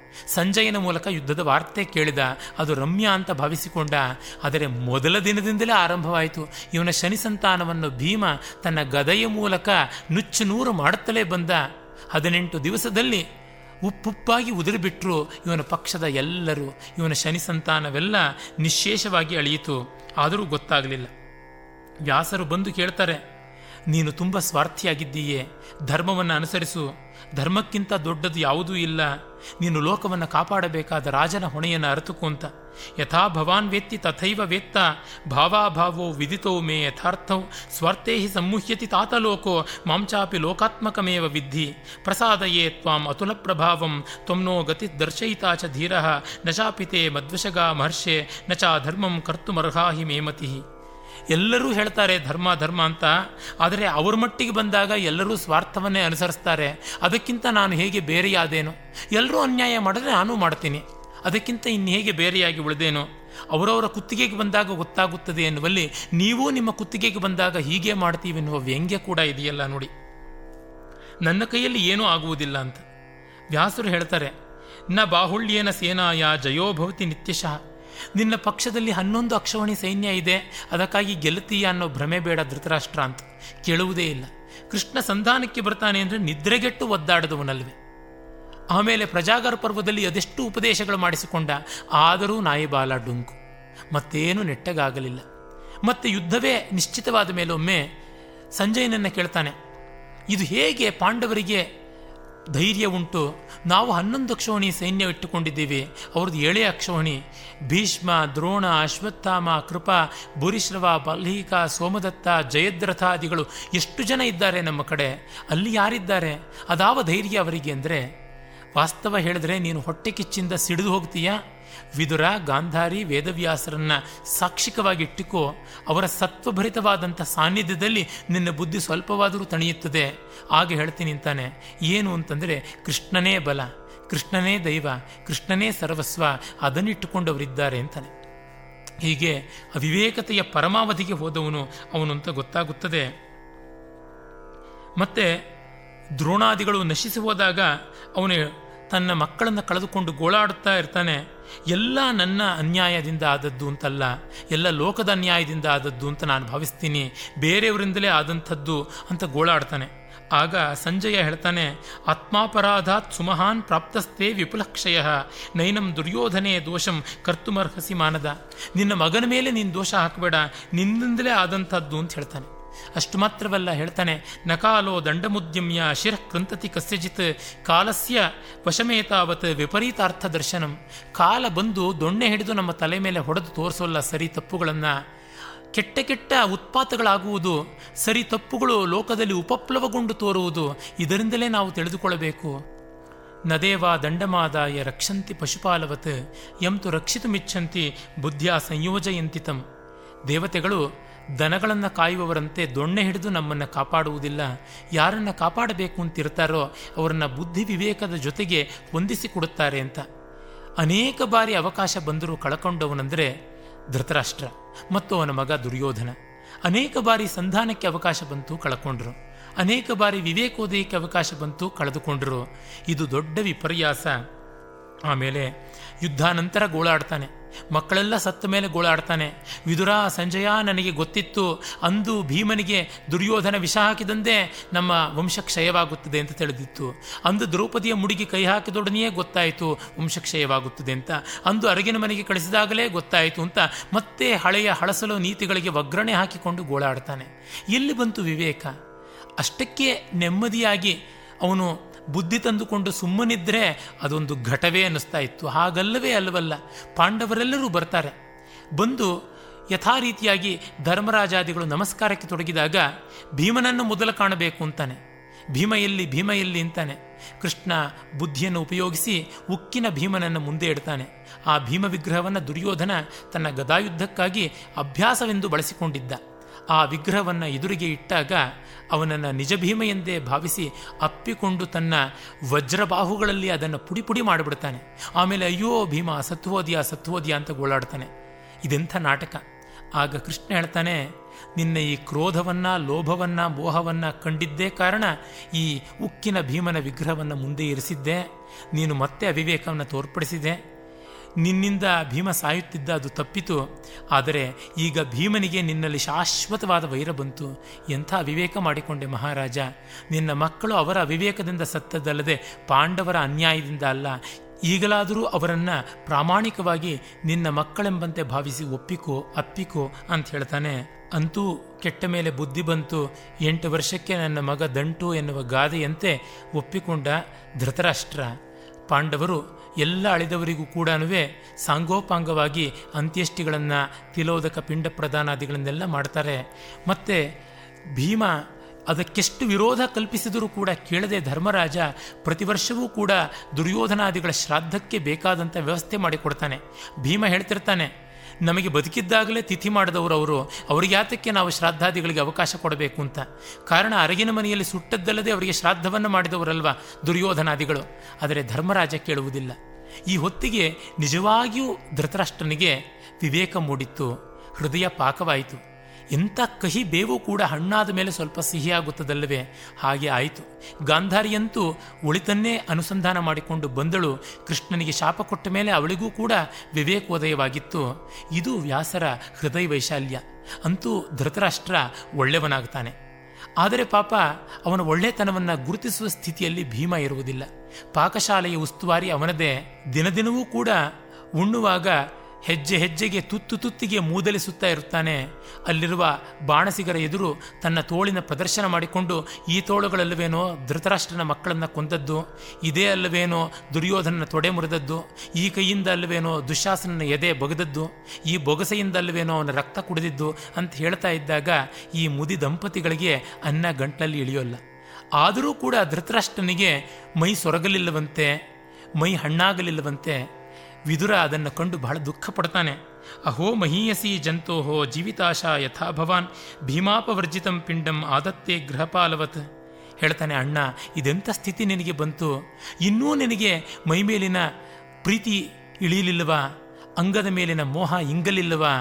A: ಸಂಜಯನ ಮೂಲಕ ಯುದ್ಧದ ವಾರ್ತೆ ಕೇಳಿದ ಅದು ರಮ್ಯ ಅಂತ ಭಾವಿಸಿಕೊಂಡ ಆದರೆ ಮೊದಲ ದಿನದಿಂದಲೇ ಆರಂಭವಾಯಿತು ಇವನ ಶನಿ ಸಂತಾನವನ್ನು ಭೀಮ ತನ್ನ ಗದೆಯ ಮೂಲಕ ನುಚ್ಚು ನೂರು ಮಾಡುತ್ತಲೇ ಬಂದ ಹದಿನೆಂಟು ದಿವಸದಲ್ಲಿ ಉಪ್ಪುಪ್ಪಾಗಿ ಉದುರಿಬಿಟ್ರು ಇವನ ಪಕ್ಷದ ಎಲ್ಲರೂ ಇವನ ಶನಿ ಸಂತಾನವೆಲ್ಲ ನಿಶೇಷವಾಗಿ ಅಳಿಯಿತು ಆದರೂ ಗೊತ್ತಾಗಲಿಲ್ಲ ವ್ಯಾಸರು ಬಂದು ಕೇಳ್ತಾರೆ ನೀನು ತುಂಬ ಸ್ವಾರ್ಥಿಯಾಗಿದ್ದೀಯೇ ಧರ್ಮವನ್ನು ಅನುಸರಿಸು ಧರ್ಮಕ್ಕಿಂತ ದೊಡ್ಡದು ಯಾವುದೂ ಇಲ್ಲ ನೀನು ಲೋಕವನ್ನು ಕಾಪಾಡಬೇಕಾದ ರಾಜನ ಹೊಣೆಯನ್ನು ಅರಿತುಕು ಅಂತ ಯಥಾ ಭವಾನ್ ವೇತ್ತಿ ತಥೈವ ವೇತ್ತ ಭಾವಾಭಾವೋ ವಿದಿತೋ ಮೇ ಯಥಾರ್ಥೌ ಸ್ವಾರ್ಥೇ ಹಿ ಸಂಮುಹ್ಯತಿ ತಾತ ಲೋಕೋ ಮಾಂಚಾಪಿ ಲೋಕಾತ್ಮಕಮೇವ ವಿದ್ಧಿ ಪ್ರಸಾದಯೇ ತ್ವಾಂ ಅತುಲ ಪ್ರಭಾವಂ ತ್ವಮ್ನೋ ಗತಿ ದರ್ಶಯಿತಾ ಚ ಧೀರ ನ ಚಾಪಿತೆ ಮದ್ವಶಗಾ ಮಹರ್ಷೆ ನ ಚ ಧರ್ಮಂ ಕರ್ತುಮರ್ಹಾಹಿ ಮೇಮತಿ ಎಲ್ಲರೂ ಹೇಳ್ತಾರೆ ಧರ್ಮ ಧರ್ಮ ಅಂತ ಆದರೆ ಅವ್ರ ಮಟ್ಟಿಗೆ ಬಂದಾಗ ಎಲ್ಲರೂ ಸ್ವಾರ್ಥವನ್ನೇ ಅನುಸರಿಸ್ತಾರೆ ಅದಕ್ಕಿಂತ ನಾನು ಹೇಗೆ ಬೇರೆಯಾದೇನು ಎಲ್ಲರೂ ಅನ್ಯಾಯ ಮಾಡಿದ್ರೆ ನಾನು ಮಾಡ್ತೀನಿ ಅದಕ್ಕಿಂತ ಇನ್ನು ಹೇಗೆ ಬೇರೆಯಾಗಿ ಉಳಿದೇನೋ ಅವರವರ ಕುತ್ತಿಗೆಗೆ ಬಂದಾಗ ಗೊತ್ತಾಗುತ್ತದೆ ಎನ್ನುವಲ್ಲಿ ನೀವು ನಿಮ್ಮ ಕುತ್ತಿಗೆಗೆ ಬಂದಾಗ ಹೀಗೆ ಮಾಡ್ತೀವಿ ಎನ್ನುವ ವ್ಯಂಗ್ಯ ಕೂಡ ಇದೆಯಲ್ಲ ನೋಡಿ ನನ್ನ ಕೈಯಲ್ಲಿ ಏನೂ ಆಗುವುದಿಲ್ಲ ಅಂತ ವ್ಯಾಸರು ಹೇಳ್ತಾರೆ ನ ಬಾಹುಳ್ಯೇನ ಸೇನಾಯ ಜಯೋಭವತಿ ನಿತ್ಯಶಃ ನಿನ್ನ ಪಕ್ಷದಲ್ಲಿ ಹನ್ನೊಂದು ಅಕ್ಷವಣಿ ಸೈನ್ಯ ಇದೆ ಅದಕ್ಕಾಗಿ ಗೆಲ್ಲುತ್ತೀಯ ಅನ್ನೋ ಭ್ರಮೆ ಬೇಡ ಧೃತರಾಷ್ಟ್ರ ಅಂತ ಕೇಳುವುದೇ ಇಲ್ಲ ಕೃಷ್ಣ ಸಂಧಾನಕ್ಕೆ ಬರ್ತಾನೆ ಅಂದರೆ ನಿದ್ರೆಗೆಟ್ಟು ಒದ್ದಾಡದವನಲ್ವೇ ಆಮೇಲೆ ಪ್ರಜಾಗರ ಪರ್ವದಲ್ಲಿ ಅದೆಷ್ಟು ಉಪದೇಶಗಳು ಮಾಡಿಸಿಕೊಂಡ ಆದರೂ ನಾಯಿಬಾಲ ಡುಂಕು ಮತ್ತೇನು ನೆಟ್ಟಗಾಗಲಿಲ್ಲ ಮತ್ತೆ ಯುದ್ಧವೇ ನಿಶ್ಚಿತವಾದ ಮೇಲೊಮ್ಮೆ ಸಂಜಯನನ್ನು ಕೇಳ್ತಾನೆ ಇದು ಹೇಗೆ ಪಾಂಡವರಿಗೆ ಧೈರ್ಯ ಉಂಟು ನಾವು ಹನ್ನೊಂದು ಅಕ್ಷೋಣಿ ಸೈನ್ಯ ಇಟ್ಟುಕೊಂಡಿದ್ದೀವಿ ಅವ್ರದ್ದು ಏಳೇ ಅಕ್ಷೋಣಿ ಭೀಷ್ಮ ದ್ರೋಣ ಅಶ್ವತ್ಥಾಮ ಕೃಪ ಭೂರಿಶ್ರವ ಬಲ್ಹೀಕ ಸೋಮದತ್ತ ಜಯದ್ರಥಾದಿಗಳು ಎಷ್ಟು ಜನ ಇದ್ದಾರೆ ನಮ್ಮ ಕಡೆ ಅಲ್ಲಿ ಯಾರಿದ್ದಾರೆ ಅದಾವ ಧೈರ್ಯ ಅವರಿಗೆ ಅಂದರೆ ವಾಸ್ತವ ಹೇಳಿದ್ರೆ ನೀನು ಹೊಟ್ಟೆ ಕಿಚ್ಚಿಂದ ಸಿಡಿದು ಹೋಗ್ತೀಯಾ ವಿದುರ ಗಾಂಧಾರಿ ವೇದವ್ಯಾಸರನ್ನ ಸಾಕ್ಷಿಕವಾಗಿ ಇಟ್ಟುಕೋ ಅವರ ಸತ್ವಭರಿತವಾದಂಥ ಸಾನ್ನಿಧ್ಯದಲ್ಲಿ ನಿನ್ನ ಬುದ್ಧಿ ಸ್ವಲ್ಪವಾದರೂ ತಣಿಯುತ್ತದೆ ಆಗ ಹೇಳ್ತೀನಿ ಅಂತಾನೆ ಏನು ಅಂತಂದರೆ ಕೃಷ್ಣನೇ ಬಲ ಕೃಷ್ಣನೇ ದೈವ ಕೃಷ್ಣನೇ ಸರ್ವಸ್ವ ಅದನ್ನಿಟ್ಟುಕೊಂಡವರಿದ್ದಾರೆ ಅಂತಾನೆ ಹೀಗೆ ಅವಿವೇಕತೆಯ ಪರಮಾವಧಿಗೆ ಹೋದವನು ಅವನು ಅಂತ ಗೊತ್ತಾಗುತ್ತದೆ ಮತ್ತೆ ದ್ರೋಣಾದಿಗಳು ನಶಿಸಿ ಹೋದಾಗ ಅವನು ತನ್ನ ಮಕ್ಕಳನ್ನು ಕಳೆದುಕೊಂಡು ಗೋಳಾಡುತ್ತಾ ಇರ್ತಾನೆ ಎಲ್ಲ ನನ್ನ ಅನ್ಯಾಯದಿಂದ ಆದದ್ದು ಅಂತಲ್ಲ ಎಲ್ಲ ಲೋಕದ ಅನ್ಯಾಯದಿಂದ ಆದದ್ದು ಅಂತ ನಾನು ಭಾವಿಸ್ತೀನಿ ಬೇರೆಯವರಿಂದಲೇ ಆದಂಥದ್ದು ಅಂತ ಗೋಳಾಡ್ತಾನೆ ಆಗ ಸಂಜಯ ಹೇಳ್ತಾನೆ ಆತ್ಮಾಪರಾಧಾತ್ ಸುಮಹಾನ್ ಪ್ರಾಪ್ತಸ್ತೆ ವಿಪುಲಕ್ಷಯ ನೈನಂ ದುರ್ಯೋಧನೆ ದೋಷಂ ಕರ್ತುಮರ್ಹಸಿ ಮಾನದ ನಿನ್ನ ಮಗನ ಮೇಲೆ ನೀನು ದೋಷ ಹಾಕಬೇಡ ನಿನ್ನಿಂದಲೇ ಆದಂಥದ್ದು ಅಂತ ಹೇಳ್ತಾನೆ ಅಷ್ಟು ಮಾತ್ರವಲ್ಲ ಹೇಳ್ತಾನೆ ನಕಾಲೋ ದಂಡಮುದ್ಯಮ್ಯ ಶಿರಃ ಕೃಂತತಿ ಕಸ್ಯಚಿತ್ ಕಾಲಸ್ಯ ವಶಮೇತಾವತ್ ವಿಪರೀತಾರ್ಥ ದರ್ಶನಂ ಕಾಲ ಬಂದು ದೊಣ್ಣೆ ಹಿಡಿದು ನಮ್ಮ ತಲೆ ಮೇಲೆ ಹೊಡೆದು ತೋರಿಸೋಲ್ಲ ಸರಿ ತಪ್ಪುಗಳನ್ನು ಕೆಟ್ಟ ಕೆಟ್ಟ ಉತ್ಪಾತಗಳಾಗುವುದು ಸರಿ ತಪ್ಪುಗಳು ಲೋಕದಲ್ಲಿ ಉಪಪ್ಲವಗೊಂಡು ತೋರುವುದು ಇದರಿಂದಲೇ ನಾವು ತಿಳಿದುಕೊಳ್ಳಬೇಕು ನದೇವ ದಂಡಮಾದಾಯ ರಕ್ಷಂತಿ ಪಶುಪಾಲವತ್ ಎಂತು ರಕ್ಷಿತುಮಿಚ್ಛಂತಿ ಬುದ್ಧಿಯ ಸಂಯೋಜಯಂತಿ ತಂ ದೇವತೆಗಳು ದನಗಳನ್ನು ಕಾಯುವವರಂತೆ ದೊಣ್ಣೆ ಹಿಡಿದು ನಮ್ಮನ್ನು ಕಾಪಾಡುವುದಿಲ್ಲ ಯಾರನ್ನು ಕಾಪಾಡಬೇಕು ಅಂತಿರ್ತಾರೋ ಅವರನ್ನು ಬುದ್ಧಿ ವಿವೇಕದ ಜೊತೆಗೆ ಹೊಂದಿಸಿಕೊಡುತ್ತಾರೆ ಅಂತ ಅನೇಕ ಬಾರಿ ಅವಕಾಶ ಬಂದರೂ ಕಳಕೊಂಡವನೆಂದರೆ ಧೃತರಾಷ್ಟ್ರ ಮತ್ತು ಅವನ ಮಗ ದುರ್ಯೋಧನ ಅನೇಕ ಬಾರಿ ಸಂಧಾನಕ್ಕೆ ಅವಕಾಶ ಬಂತು ಕಳ್ಕೊಂಡ್ರು ಅನೇಕ ಬಾರಿ ವಿವೇಕೋದಯಕ್ಕೆ ಅವಕಾಶ ಬಂತು ಕಳೆದುಕೊಂಡರು ಇದು ದೊಡ್ಡ ವಿಪರ್ಯಾಸ ಆಮೇಲೆ ಯುದ್ಧಾನಂತರ ಗೋಳಾಡ್ತಾನೆ ಮಕ್ಕಳೆಲ್ಲ ಸತ್ತ ಮೇಲೆ ಗೋಳಾಡ್ತಾನೆ ವಿದುರ ಸಂಜಯ ನನಗೆ ಗೊತ್ತಿತ್ತು ಅಂದು ಭೀಮನಿಗೆ ದುರ್ಯೋಧನ ವಿಷ ಹಾಕಿದಂತೆ ನಮ್ಮ ವಂಶ ಕ್ಷಯವಾಗುತ್ತದೆ ಅಂತ ತಿಳಿದಿತ್ತು ಅಂದು ದ್ರೌಪದಿಯ ಮುಡಿಗೆ ಕೈ ಹಾಕಿದೊಡನೆಯೇ ಗೊತ್ತಾಯಿತು ವಂಶ ಕ್ಷಯವಾಗುತ್ತದೆ ಅಂತ ಅಂದು ಅರಗಿನ ಮನೆಗೆ ಕಳಿಸಿದಾಗಲೇ ಗೊತ್ತಾಯಿತು ಅಂತ ಮತ್ತೆ ಹಳೆಯ ಹಳಸಲು ನೀತಿಗಳಿಗೆ ಒಗ್ಗರಣೆ ಹಾಕಿಕೊಂಡು ಗೋಳಾಡ್ತಾನೆ ಎಲ್ಲಿ ಬಂತು ವಿವೇಕ ಅಷ್ಟಕ್ಕೆ ನೆಮ್ಮದಿಯಾಗಿ ಅವನು ಬುದ್ಧಿ ತಂದುಕೊಂಡು ಸುಮ್ಮನಿದ್ರೆ ಅದೊಂದು ಘಟವೇ ಅನ್ನಿಸ್ತಾ ಇತ್ತು ಹಾಗಲ್ಲವೇ ಅಲ್ಲವಲ್ಲ ಪಾಂಡವರೆಲ್ಲರೂ ಬರ್ತಾರೆ ಬಂದು ಯಥಾ ರೀತಿಯಾಗಿ ಧರ್ಮರಾಜಾದಿಗಳು ನಮಸ್ಕಾರಕ್ಕೆ ತೊಡಗಿದಾಗ ಭೀಮನನ್ನು ಮೊದಲು ಕಾಣಬೇಕು ಅಂತಾನೆ ಭೀಮ ಎಲ್ಲಿ ಭೀಮ ಎಲ್ಲಿ ಅಂತಾನೆ ಕೃಷ್ಣ ಬುದ್ಧಿಯನ್ನು ಉಪಯೋಗಿಸಿ ಉಕ್ಕಿನ ಭೀಮನನ್ನು ಮುಂದೆ ಇಡ್ತಾನೆ ಆ ಭೀಮ ವಿಗ್ರಹವನ್ನು ದುರ್ಯೋಧನ ತನ್ನ ಗದಾಯುದ್ಧಕ್ಕಾಗಿ ಅಭ್ಯಾಸವೆಂದು ಬಳಸಿಕೊಂಡಿದ್ದ ಆ ವಿಗ್ರಹವನ್ನು ಎದುರಿಗೆ ಇಟ್ಟಾಗ ಅವನನ್ನು ನಿಜ ಭೀಮ ಎಂದೇ ಭಾವಿಸಿ ಅಪ್ಪಿಕೊಂಡು ತನ್ನ ವಜ್ರಬಾಹುಗಳಲ್ಲಿ ಅದನ್ನು ಪುಡಿ ಪುಡಿ ಮಾಡಿಬಿಡ್ತಾನೆ ಆಮೇಲೆ ಅಯ್ಯೋ ಭೀಮ ಸತ್ವೋದ್ಯ ಸತ್ವೋದ್ಯ ಅಂತ ಗೋಳಾಡ್ತಾನೆ ಇದೆಂಥ ನಾಟಕ ಆಗ ಕೃಷ್ಣ ಹೇಳ್ತಾನೆ ನಿನ್ನ ಈ ಕ್ರೋಧವನ್ನ ಲೋಭವನ್ನ ಮೋಹವನ್ನ ಕಂಡಿದ್ದೇ ಕಾರಣ ಈ ಉಕ್ಕಿನ ಭೀಮನ ವಿಗ್ರಹವನ್ನು ಮುಂದೆ ಇರಿಸಿದ್ದೆ ನೀನು ಮತ್ತೆ ಅವಿವೇಕವನ್ನು ತೋರ್ಪಡಿಸಿದೆ ನಿನ್ನಿಂದ ಭೀಮ ಸಾಯುತ್ತಿದ್ದ ಅದು ತಪ್ಪಿತು ಆದರೆ ಈಗ ಭೀಮನಿಗೆ ನಿನ್ನಲ್ಲಿ ಶಾಶ್ವತವಾದ ವೈರ ಬಂತು ಎಂಥ ಅವಿವೇಕ ಮಾಡಿಕೊಂಡೆ ಮಹಾರಾಜ ನಿನ್ನ ಮಕ್ಕಳು ಅವರ ಅವಿವೇಕದಿಂದ ಸತ್ತದ್ದಲ್ಲದೆ ಪಾಂಡವರ ಅನ್ಯಾಯದಿಂದ ಅಲ್ಲ ಈಗಲಾದರೂ ಅವರನ್ನು ಪ್ರಾಮಾಣಿಕವಾಗಿ ನಿನ್ನ ಮಕ್ಕಳೆಂಬಂತೆ ಭಾವಿಸಿ ಒಪ್ಪಿಕೋ ಅಪ್ಪಿಕೋ ಅಂತ ಹೇಳ್ತಾನೆ ಅಂತೂ ಕೆಟ್ಟ ಮೇಲೆ ಬುದ್ಧಿ ಬಂತು ಎಂಟು ವರ್ಷಕ್ಕೆ ನನ್ನ ಮಗ ದಂಟು ಎನ್ನುವ ಗಾದೆಯಂತೆ ಒಪ್ಪಿಕೊಂಡ ಧೃತರಾಷ್ಟ್ರ ಪಾಂಡವರು ಎಲ್ಲ ಅಳಿದವರಿಗೂ ಕೂಡ ಸಾಂಗೋಪಾಂಗವಾಗಿ ಅಂತ್ಯೇಷ್ಟಿಗಳನ್ನು ತಿಲೋದಕ ಪಿಂಡ ಪ್ರದಾನಾದಿಗಳನ್ನೆಲ್ಲ ಮಾಡ್ತಾರೆ ಮತ್ತು ಭೀಮ ಅದಕ್ಕೆಷ್ಟು ವಿರೋಧ ಕಲ್ಪಿಸಿದರೂ ಕೂಡ ಕೇಳದೆ ಧರ್ಮರಾಜ ಪ್ರತಿ ವರ್ಷವೂ ಕೂಡ ದುರ್ಯೋಧನಾದಿಗಳ ಶ್ರಾದ್ದಕ್ಕೆ ಬೇಕಾದಂಥ ವ್ಯವಸ್ಥೆ ಮಾಡಿಕೊಡ್ತಾನೆ ಭೀಮ ಹೇಳ್ತಿರ್ತಾನೆ ನಮಗೆ ಬದುಕಿದ್ದಾಗಲೇ ತಿಥಿ ಮಾಡಿದವರು ಅವರು ಅವರಿಗೆ ಯಾತಕ್ಕೆ ನಾವು ಶ್ರಾದ್ದಾದಿಗಳಿಗೆ ಅವಕಾಶ ಕೊಡಬೇಕು ಅಂತ ಕಾರಣ ಅರಗಿನ ಮನೆಯಲ್ಲಿ ಸುಟ್ಟದ್ದಲ್ಲದೆ ಅವರಿಗೆ ಶ್ರಾದ್ದವನ್ನು ಮಾಡಿದವರಲ್ವಾ ದುರ್ಯೋಧನಾದಿಗಳು ಆದರೆ ಧರ್ಮರಾಜ ಕೇಳುವುದಿಲ್ಲ ಈ ಹೊತ್ತಿಗೆ ನಿಜವಾಗಿಯೂ ಧೃತರಾಷ್ಟ್ರನಿಗೆ ವಿವೇಕ ಮೂಡಿತ್ತು ಹೃದಯ ಪಾಕವಾಯಿತು ಎಂಥ ಕಹಿ ಬೇವು ಕೂಡ ಹಣ್ಣಾದ ಮೇಲೆ ಸ್ವಲ್ಪ ಸಿಹಿಯಾಗುತ್ತದಲ್ಲವೇ ಹಾಗೆ ಆಯಿತು ಗಾಂಧಾರಿಯಂತೂ ಒಳಿತನ್ನೇ ಅನುಸಂಧಾನ ಮಾಡಿಕೊಂಡು ಬಂದಳು ಕೃಷ್ಣನಿಗೆ ಶಾಪ ಕೊಟ್ಟ ಮೇಲೆ ಅವಳಿಗೂ ಕೂಡ ವಿವೇಕೋದಯವಾಗಿತ್ತು ಇದು ವ್ಯಾಸರ ಹೃದಯ ವೈಶಾಲ್ಯ ಅಂತೂ ಧೃತರಾಷ್ಟ್ರ ಒಳ್ಳೆಯವನಾಗ್ತಾನೆ ಆದರೆ ಪಾಪ ಅವನ ಒಳ್ಳೆತನವನ್ನು ಗುರುತಿಸುವ ಸ್ಥಿತಿಯಲ್ಲಿ ಭೀಮ ಇರುವುದಿಲ್ಲ ಪಾಕಶಾಲೆಯ ಉಸ್ತುವಾರಿ ಅವನದೇ ದಿನದಿನವೂ ಕೂಡ ಉಣ್ಣುವಾಗ ಹೆಜ್ಜೆ ಹೆಜ್ಜೆಗೆ ತುತ್ತು ತುತ್ತಿಗೆ ಮೂದಲಿಸುತ್ತಾ ಇರುತ್ತಾನೆ ಅಲ್ಲಿರುವ ಬಾಣಸಿಗರ ಎದುರು ತನ್ನ ತೋಳಿನ ಪ್ರದರ್ಶನ ಮಾಡಿಕೊಂಡು ಈ ತೋಳುಗಳಲ್ಲವೇನೋ ಧೃತರಾಷ್ಟ್ರನ ಮಕ್ಕಳನ್ನು ಕೊಂದದ್ದು ಇದೇ ಅಲ್ಲವೇನೋ ದುರ್ಯೋಧನನ ತೊಡೆ ಮುರಿದದ್ದು ಈ ಕೈಯಿಂದ ಅಲ್ಲವೇನೋ ದುಶಾಸನನ ಎದೆ ಬಗದದ್ದು ಈ ಬೊಗಸೆಯಿಂದ ಅಲ್ಲವೇನೋ ಅವನ ರಕ್ತ ಕುಡಿದಿದ್ದು ಅಂತ ಹೇಳ್ತಾ ಇದ್ದಾಗ ಈ ಮುದಿ ದಂಪತಿಗಳಿಗೆ ಅನ್ನ ಗಂಟ್ಲಲ್ಲಿ ಇಳಿಯೋಲ್ಲ ಆದರೂ ಕೂಡ ಧೃತರಾಷ್ಟ್ರನಿಗೆ ಮೈ ಸೊರಗಲಿಲ್ಲವಂತೆ ಮೈ ಹಣ್ಣಾಗಲಿಲ್ಲವಂತೆ ವಿದುರ ಅದನ್ನು ಕಂಡು ಬಹಳ ದುಃಖ ಪಡ್ತಾನೆ ಅಹೋ ಮಹೀಯಸಿ ಜಂತೋಹೋ ಜೀವಿತಾಶ ಯಥಾ ಭವಾನ್ ಭೀಮಾಪವರ್ಜಿತಂ ಪಿಂಡಂ ಆದತ್ತೆ ಗೃಹಪಾಲವತ್ ಹೇಳ್ತಾನೆ ಅಣ್ಣ ಇದೆಂಥ ಸ್ಥಿತಿ ನಿನಗೆ ಬಂತು ಇನ್ನೂ ನಿನಗೆ ಮೈಮೇಲಿನ ಪ್ರೀತಿ ಇಳಿಯಲಿಲ್ಲವಾ ಅಂಗದ ಮೇಲಿನ ಮೋಹ ಇಂಗಲಿಲ್ಲವಾ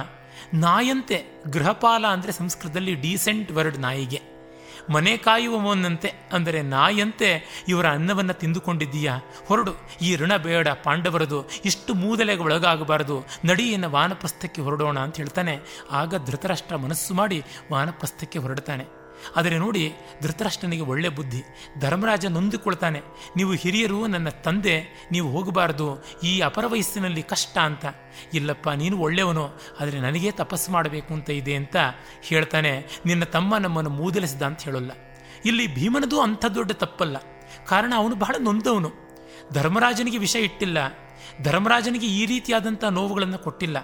A: ನಾಯಂತೆ ಗೃಹಪಾಲ ಅಂದರೆ ಸಂಸ್ಕೃತದಲ್ಲಿ ಡೀಸೆಂಟ್ ವರ್ಡ್ ನಾಯಿಗೆ ಮನೆ ಕಾಯುವವನಂತೆ ಅಂದರೆ ನಾಯಂತೆ ಇವರ ಅನ್ನವನ್ನು ತಿಂದುಕೊಂಡಿದ್ದೀಯಾ ಹೊರಡು ಈ ಋಣ ಬೇಡ ಪಾಂಡವರದು ಇಷ್ಟು ಮೂದಲೆಗೆ ಒಳಗಾಗಬಾರದು ನಡಿಯನ್ನು ವಾನಪ್ರಸ್ಥಕ್ಕೆ ಹೊರಡೋಣ ಅಂತ ಹೇಳ್ತಾನೆ ಆಗ ಧೃತರಾಷ್ಟ್ರ ಮನಸ್ಸು ಮಾಡಿ ವಾನಪ್ರಸ್ಥಕ್ಕೆ ಹೊರಡ್ತಾನೆ ಆದರೆ ನೋಡಿ ಧೃತರಾಷ್ಟ್ರನಿಗೆ ಒಳ್ಳೆ ಬುದ್ಧಿ ಧರ್ಮರಾಜ ನೊಂದುಕೊಳ್ತಾನೆ ನೀವು ಹಿರಿಯರು ನನ್ನ ತಂದೆ ನೀವು ಹೋಗಬಾರದು ಈ ಅಪರ ವಯಸ್ಸಿನಲ್ಲಿ ಕಷ್ಟ ಅಂತ ಇಲ್ಲಪ್ಪ ನೀನು ಒಳ್ಳೆಯವನು ಆದರೆ ನನಗೇ ತಪಸ್ಸು ಮಾಡಬೇಕು ಅಂತ ಇದೆ ಅಂತ ಹೇಳ್ತಾನೆ ನಿನ್ನ ತಮ್ಮ ನಮ್ಮನ್ನು ಮೂದಲಿಸಿದ ಅಂತ ಹೇಳೋಲ್ಲ ಇಲ್ಲಿ ಭೀಮನದು ಅಂಥ ದೊಡ್ಡ ತಪ್ಪಲ್ಲ ಕಾರಣ ಅವನು ಬಹಳ ನೊಂದವನು ಧರ್ಮರಾಜನಿಗೆ ವಿಷಯ ಇಟ್ಟಿಲ್ಲ ಧರ್ಮರಾಜನಿಗೆ ಈ ರೀತಿಯಾದಂಥ ನೋವುಗಳನ್ನು ಕೊಟ್ಟಿಲ್ಲ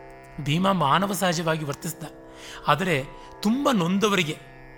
A: ಭೀಮ ಮಾನವ ಸಹಜವಾಗಿ ವರ್ತಿಸಿದ ಆದರೆ ತುಂಬ ನೊಂದವರಿಗೆ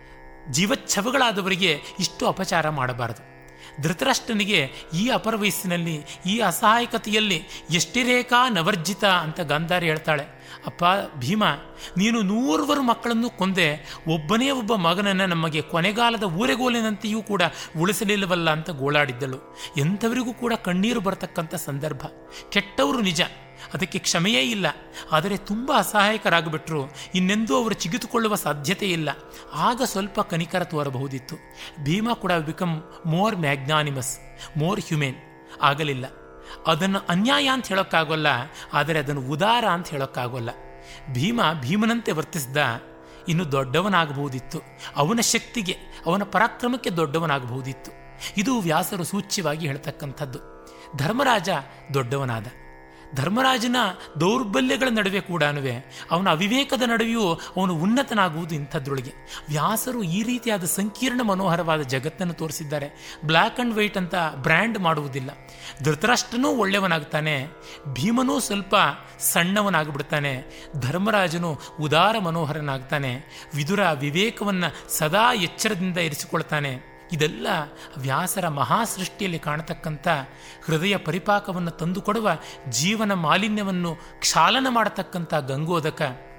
A: ಜೀವಚ್ಛವಗಳಾದವರಿಗೆ ಇಷ್ಟು ಅಪಚಾರ ಮಾಡಬಾರದು ಧೃತರಾಷ್ಟ್ರನಿಗೆ ಈ ಅಪರ ವಯಸ್ಸಿನಲ್ಲಿ ಈ ಅಸಹಾಯಕತೆಯಲ್ಲಿ ಎಷ್ಟಿರೇಕಾ ನವರ್ಜಿತ ಅಂತ ಗಾಂಧಾರಿ ಹೇಳ್ತಾಳೆ ಅಪ್ಪ ಭೀಮ ನೀನು ನೂರ್ವರು ಮಕ್ಕಳನ್ನು ಕೊಂದೆ ಒಬ್ಬನೇ ಒಬ್ಬ ಮಗನನ್ನು ನಮಗೆ ಕೊನೆಗಾಲದ ಊರೆಗೋಲಿನಂತೆಯೂ ಕೂಡ ಉಳಿಸಲಿಲ್ಲವಲ್ಲ ಅಂತ ಗೋಳಾಡಿದ್ದಳು ಎಂಥವರಿಗೂ ಕೂಡ ಕಣ್ಣೀರು ಬರತಕ್ಕಂಥ ಸಂದರ್ಭ ಕೆಟ್ಟವರು ನಿಜ ಅದಕ್ಕೆ ಕ್ಷಮೆಯೇ ಇಲ್ಲ ಆದರೆ ತುಂಬ ಅಸಹಾಯಕರಾಗಿಬಿಟ್ರು ಇನ್ನೆಂದೂ ಅವರು ಚಿಗಿತುಕೊಳ್ಳುವ ಸಾಧ್ಯತೆ ಇಲ್ಲ ಆಗ ಸ್ವಲ್ಪ ಕನಿಕರ ತೋರಬಹುದಿತ್ತು ಭೀಮ ಕೂಡ become more magnanimous more humane ಆಗಲಿಲ್ಲ ಅದನ್ನು ಅನ್ಯಾಯ ಅಂತ ಹೇಳೋಕ್ಕಾಗೋಲ್ಲ ಆದರೆ ಅದನ್ನು ಉದಾರ ಅಂತ ಹೇಳೋಕ್ಕಾಗೋಲ್ಲ ಭೀಮ ಭೀಮನಂತೆ ವರ್ತಿಸಿದ ಇನ್ನು ದೊಡ್ಡವನಾಗಬಹುದಿತ್ತು ಅವನ ಶಕ್ತಿಗೆ ಅವನ ಪರಾಕ್ರಮಕ್ಕೆ ದೊಡ್ಡವನಾಗಬಹುದಿತ್ತು ಇದು ವ್ಯಾಸರು ಸೂಚ್ಯವಾಗಿ ಹೇಳ್ತಕ್ಕಂಥದ್ದು ಧರ್ಮರಾಜ ದೊಡ್ಡವನಾದ ಧರ್ಮರಾಜನ ದೌರ್ಬಲ್ಯಗಳ ನಡುವೆ ಕೂಡ ಅವನ ಅವಿವೇಕದ ನಡುವೆಯೂ ಅವನು ಉನ್ನತನಾಗುವುದು ಇಂಥದ್ರೊಳಗೆ ವ್ಯಾಸರು ಈ ರೀತಿಯಾದ ಸಂಕೀರ್ಣ ಮನೋಹರವಾದ ಜಗತ್ತನ್ನು ತೋರಿಸಿದ್ದಾರೆ ಬ್ಲ್ಯಾಕ್ ಆ್ಯಂಡ್ ವೈಟ್ ಅಂತ ಬ್ರ್ಯಾಂಡ್ ಮಾಡುವುದಿಲ್ಲ ಧೃತರಾಷ್ಟ್ರನೂ ಒಳ್ಳೆಯವನಾಗ್ತಾನೆ ಭೀಮನೂ ಸ್ವಲ್ಪ ಸಣ್ಣವನಾಗ್ಬಿಡ್ತಾನೆ ಧರ್ಮರಾಜನು ಉದಾರ ಮನೋಹರನಾಗ್ತಾನೆ ವಿದುರ ವಿವೇಕವನ್ನು ಸದಾ ಎಚ್ಚರದಿಂದ ಇರಿಸಿಕೊಳ್ತಾನೆ ಇದೆಲ್ಲ ವ್ಯಾಸರ ಮಹಾಸೃಷ್ಟಿಯಲ್ಲಿ ಕಾಣತಕ್ಕಂಥ ಹೃದಯ ಪರಿಪಾಕವನ್ನು ತಂದುಕೊಡುವ ಜೀವನ ಮಾಲಿನ್ಯವನ್ನು ಕ್ಷಾಲನ ಮಾಡತಕ್ಕಂಥ ಗಂಗೋದಕ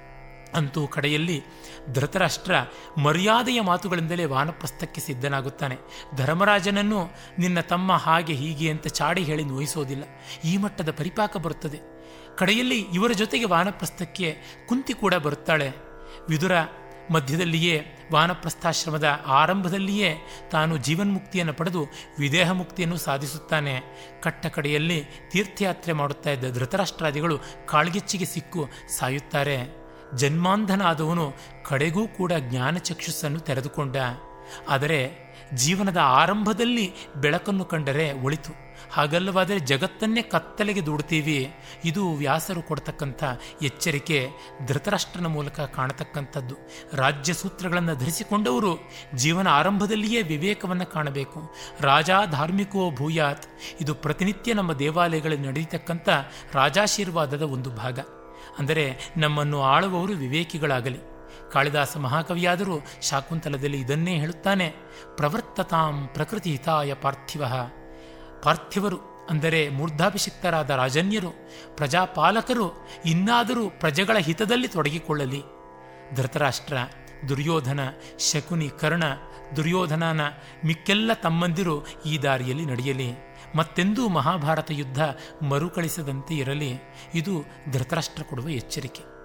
A: ಅಂತೂ ಕಡೆಯಲ್ಲಿ ಧೃತರಾಷ್ಟ್ರ ಮರ್ಯಾದೆಯ ಮಾತುಗಳಿಂದಲೇ ವಾನಪ್ರಸ್ಥಕ್ಕೆ ಸಿದ್ಧನಾಗುತ್ತಾನೆ ಧರ್ಮರಾಜನನ್ನು ನಿನ್ನ ತಮ್ಮ ಹಾಗೆ ಹೀಗೆ ಅಂತ ಚಾಡಿ ಹೇಳಿ ನೋಯಿಸೋದಿಲ್ಲ ಈ ಮಟ್ಟದ ಪರಿಪಾಕ ಬರುತ್ತದೆ ಕಡೆಯಲ್ಲಿ ಇವರ ಜೊತೆಗೆ ವಾನಪ್ರಸ್ಥಕ್ಕೆ ಕುಂತಿ ಕೂಡ ಬರುತ್ತಾಳೆ ವಿದುರ ಮಧ್ಯದಲ್ಲಿಯೇ ವಾನಪ್ರಸ್ಥಾಶ್ರಮದ ಆರಂಭದಲ್ಲಿಯೇ ತಾನು ಜೀವನ್ಮುಕ್ತಿಯನ್ನು ಪಡೆದು ವಿದೇಹ ಮುಕ್ತಿಯನ್ನು ಸಾಧಿಸುತ್ತಾನೆ ಕಟ್ಟ ಕಡೆಯಲ್ಲಿ ತೀರ್ಥಯಾತ್ರೆ ಮಾಡುತ್ತಾ ಇದ್ದ ಧೃತರಾಷ್ಟ್ರಾದಿಗಳು ಕಾಳ್ಗಿಚ್ಚಿಗೆ ಸಿಕ್ಕು ಸಾಯುತ್ತಾರೆ ಜನ್ಮಾಂಧನಾದವನು ಕಡೆಗೂ ಕೂಡ ಜ್ಞಾನಚಕ್ಷುಸ್ಸನ್ನು ತೆರೆದುಕೊಂಡ ಆದರೆ ಜೀವನದ ಆರಂಭದಲ್ಲಿ ಬೆಳಕನ್ನು ಕಂಡರೆ ಒಳಿತು ಹಾಗಲ್ಲವಾದರೆ ಜಗತ್ತನ್ನೇ ಕತ್ತಲೆಗೆ ದೂಡ್ತೀವಿ ಇದು ವ್ಯಾಸರು ಕೊಡ್ತಕ್ಕಂಥ ಎಚ್ಚರಿಕೆ ಧೃತರಾಷ್ಟ್ರನ ಮೂಲಕ ಕಾಣತಕ್ಕಂಥದ್ದು ರಾಜ್ಯ ಸೂತ್ರಗಳನ್ನು ಧರಿಸಿಕೊಂಡವರು ಜೀವನ ಆರಂಭದಲ್ಲಿಯೇ ವಿವೇಕವನ್ನು ಕಾಣಬೇಕು ರಾಜ ಧಾರ್ಮಿಕೋ ಭೂಯಾತ್ ಇದು ಪ್ರತಿನಿತ್ಯ ನಮ್ಮ ದೇವಾಲಯಗಳಲ್ಲಿ ನಡೆಯತಕ್ಕಂಥ ರಾಜಾಶೀರ್ವಾದದ ಒಂದು ಭಾಗ ಅಂದರೆ ನಮ್ಮನ್ನು ಆಳುವವರು ವಿವೇಕಿಗಳಾಗಲಿ ಕಾಳಿದಾಸ ಮಹಾಕವಿಯಾದರೂ ಶಾಕುಂತಲದಲ್ಲಿ ಇದನ್ನೇ ಹೇಳುತ್ತಾನೆ ಪ್ರವರ್ತತಾಂ ಪ್ರಕೃತಿ ಹಿತಾಯ ಪಾರ್ಥಿವ ಪಾರ್ಥಿವರು ಅಂದರೆ ಮೂರ್ಧಾಭಿಷಿಕ್ತರಾದ ರಾಜನ್ಯರು ಪ್ರಜಾಪಾಲಕರು ಇನ್ನಾದರೂ ಪ್ರಜೆಗಳ ಹಿತದಲ್ಲಿ ತೊಡಗಿಕೊಳ್ಳಲಿ ಧೃತರಾಷ್ಟ್ರ ದುರ್ಯೋಧನ ಶಕುನಿ ಕರ್ಣ ದುರ್ಯೋಧನನ ಮಿಕ್ಕೆಲ್ಲ ತಮ್ಮಂದಿರು ಈ ದಾರಿಯಲ್ಲಿ ನಡೆಯಲಿ ಮತ್ತೆಂದೂ ಮಹಾಭಾರತ ಯುದ್ಧ ಮರುಕಳಿಸದಂತೆ ಇರಲಿ ಇದು ಧೃತರಾಷ್ಟ್ರ ಕೊಡುವ ಎಚ್ಚರಿಕೆ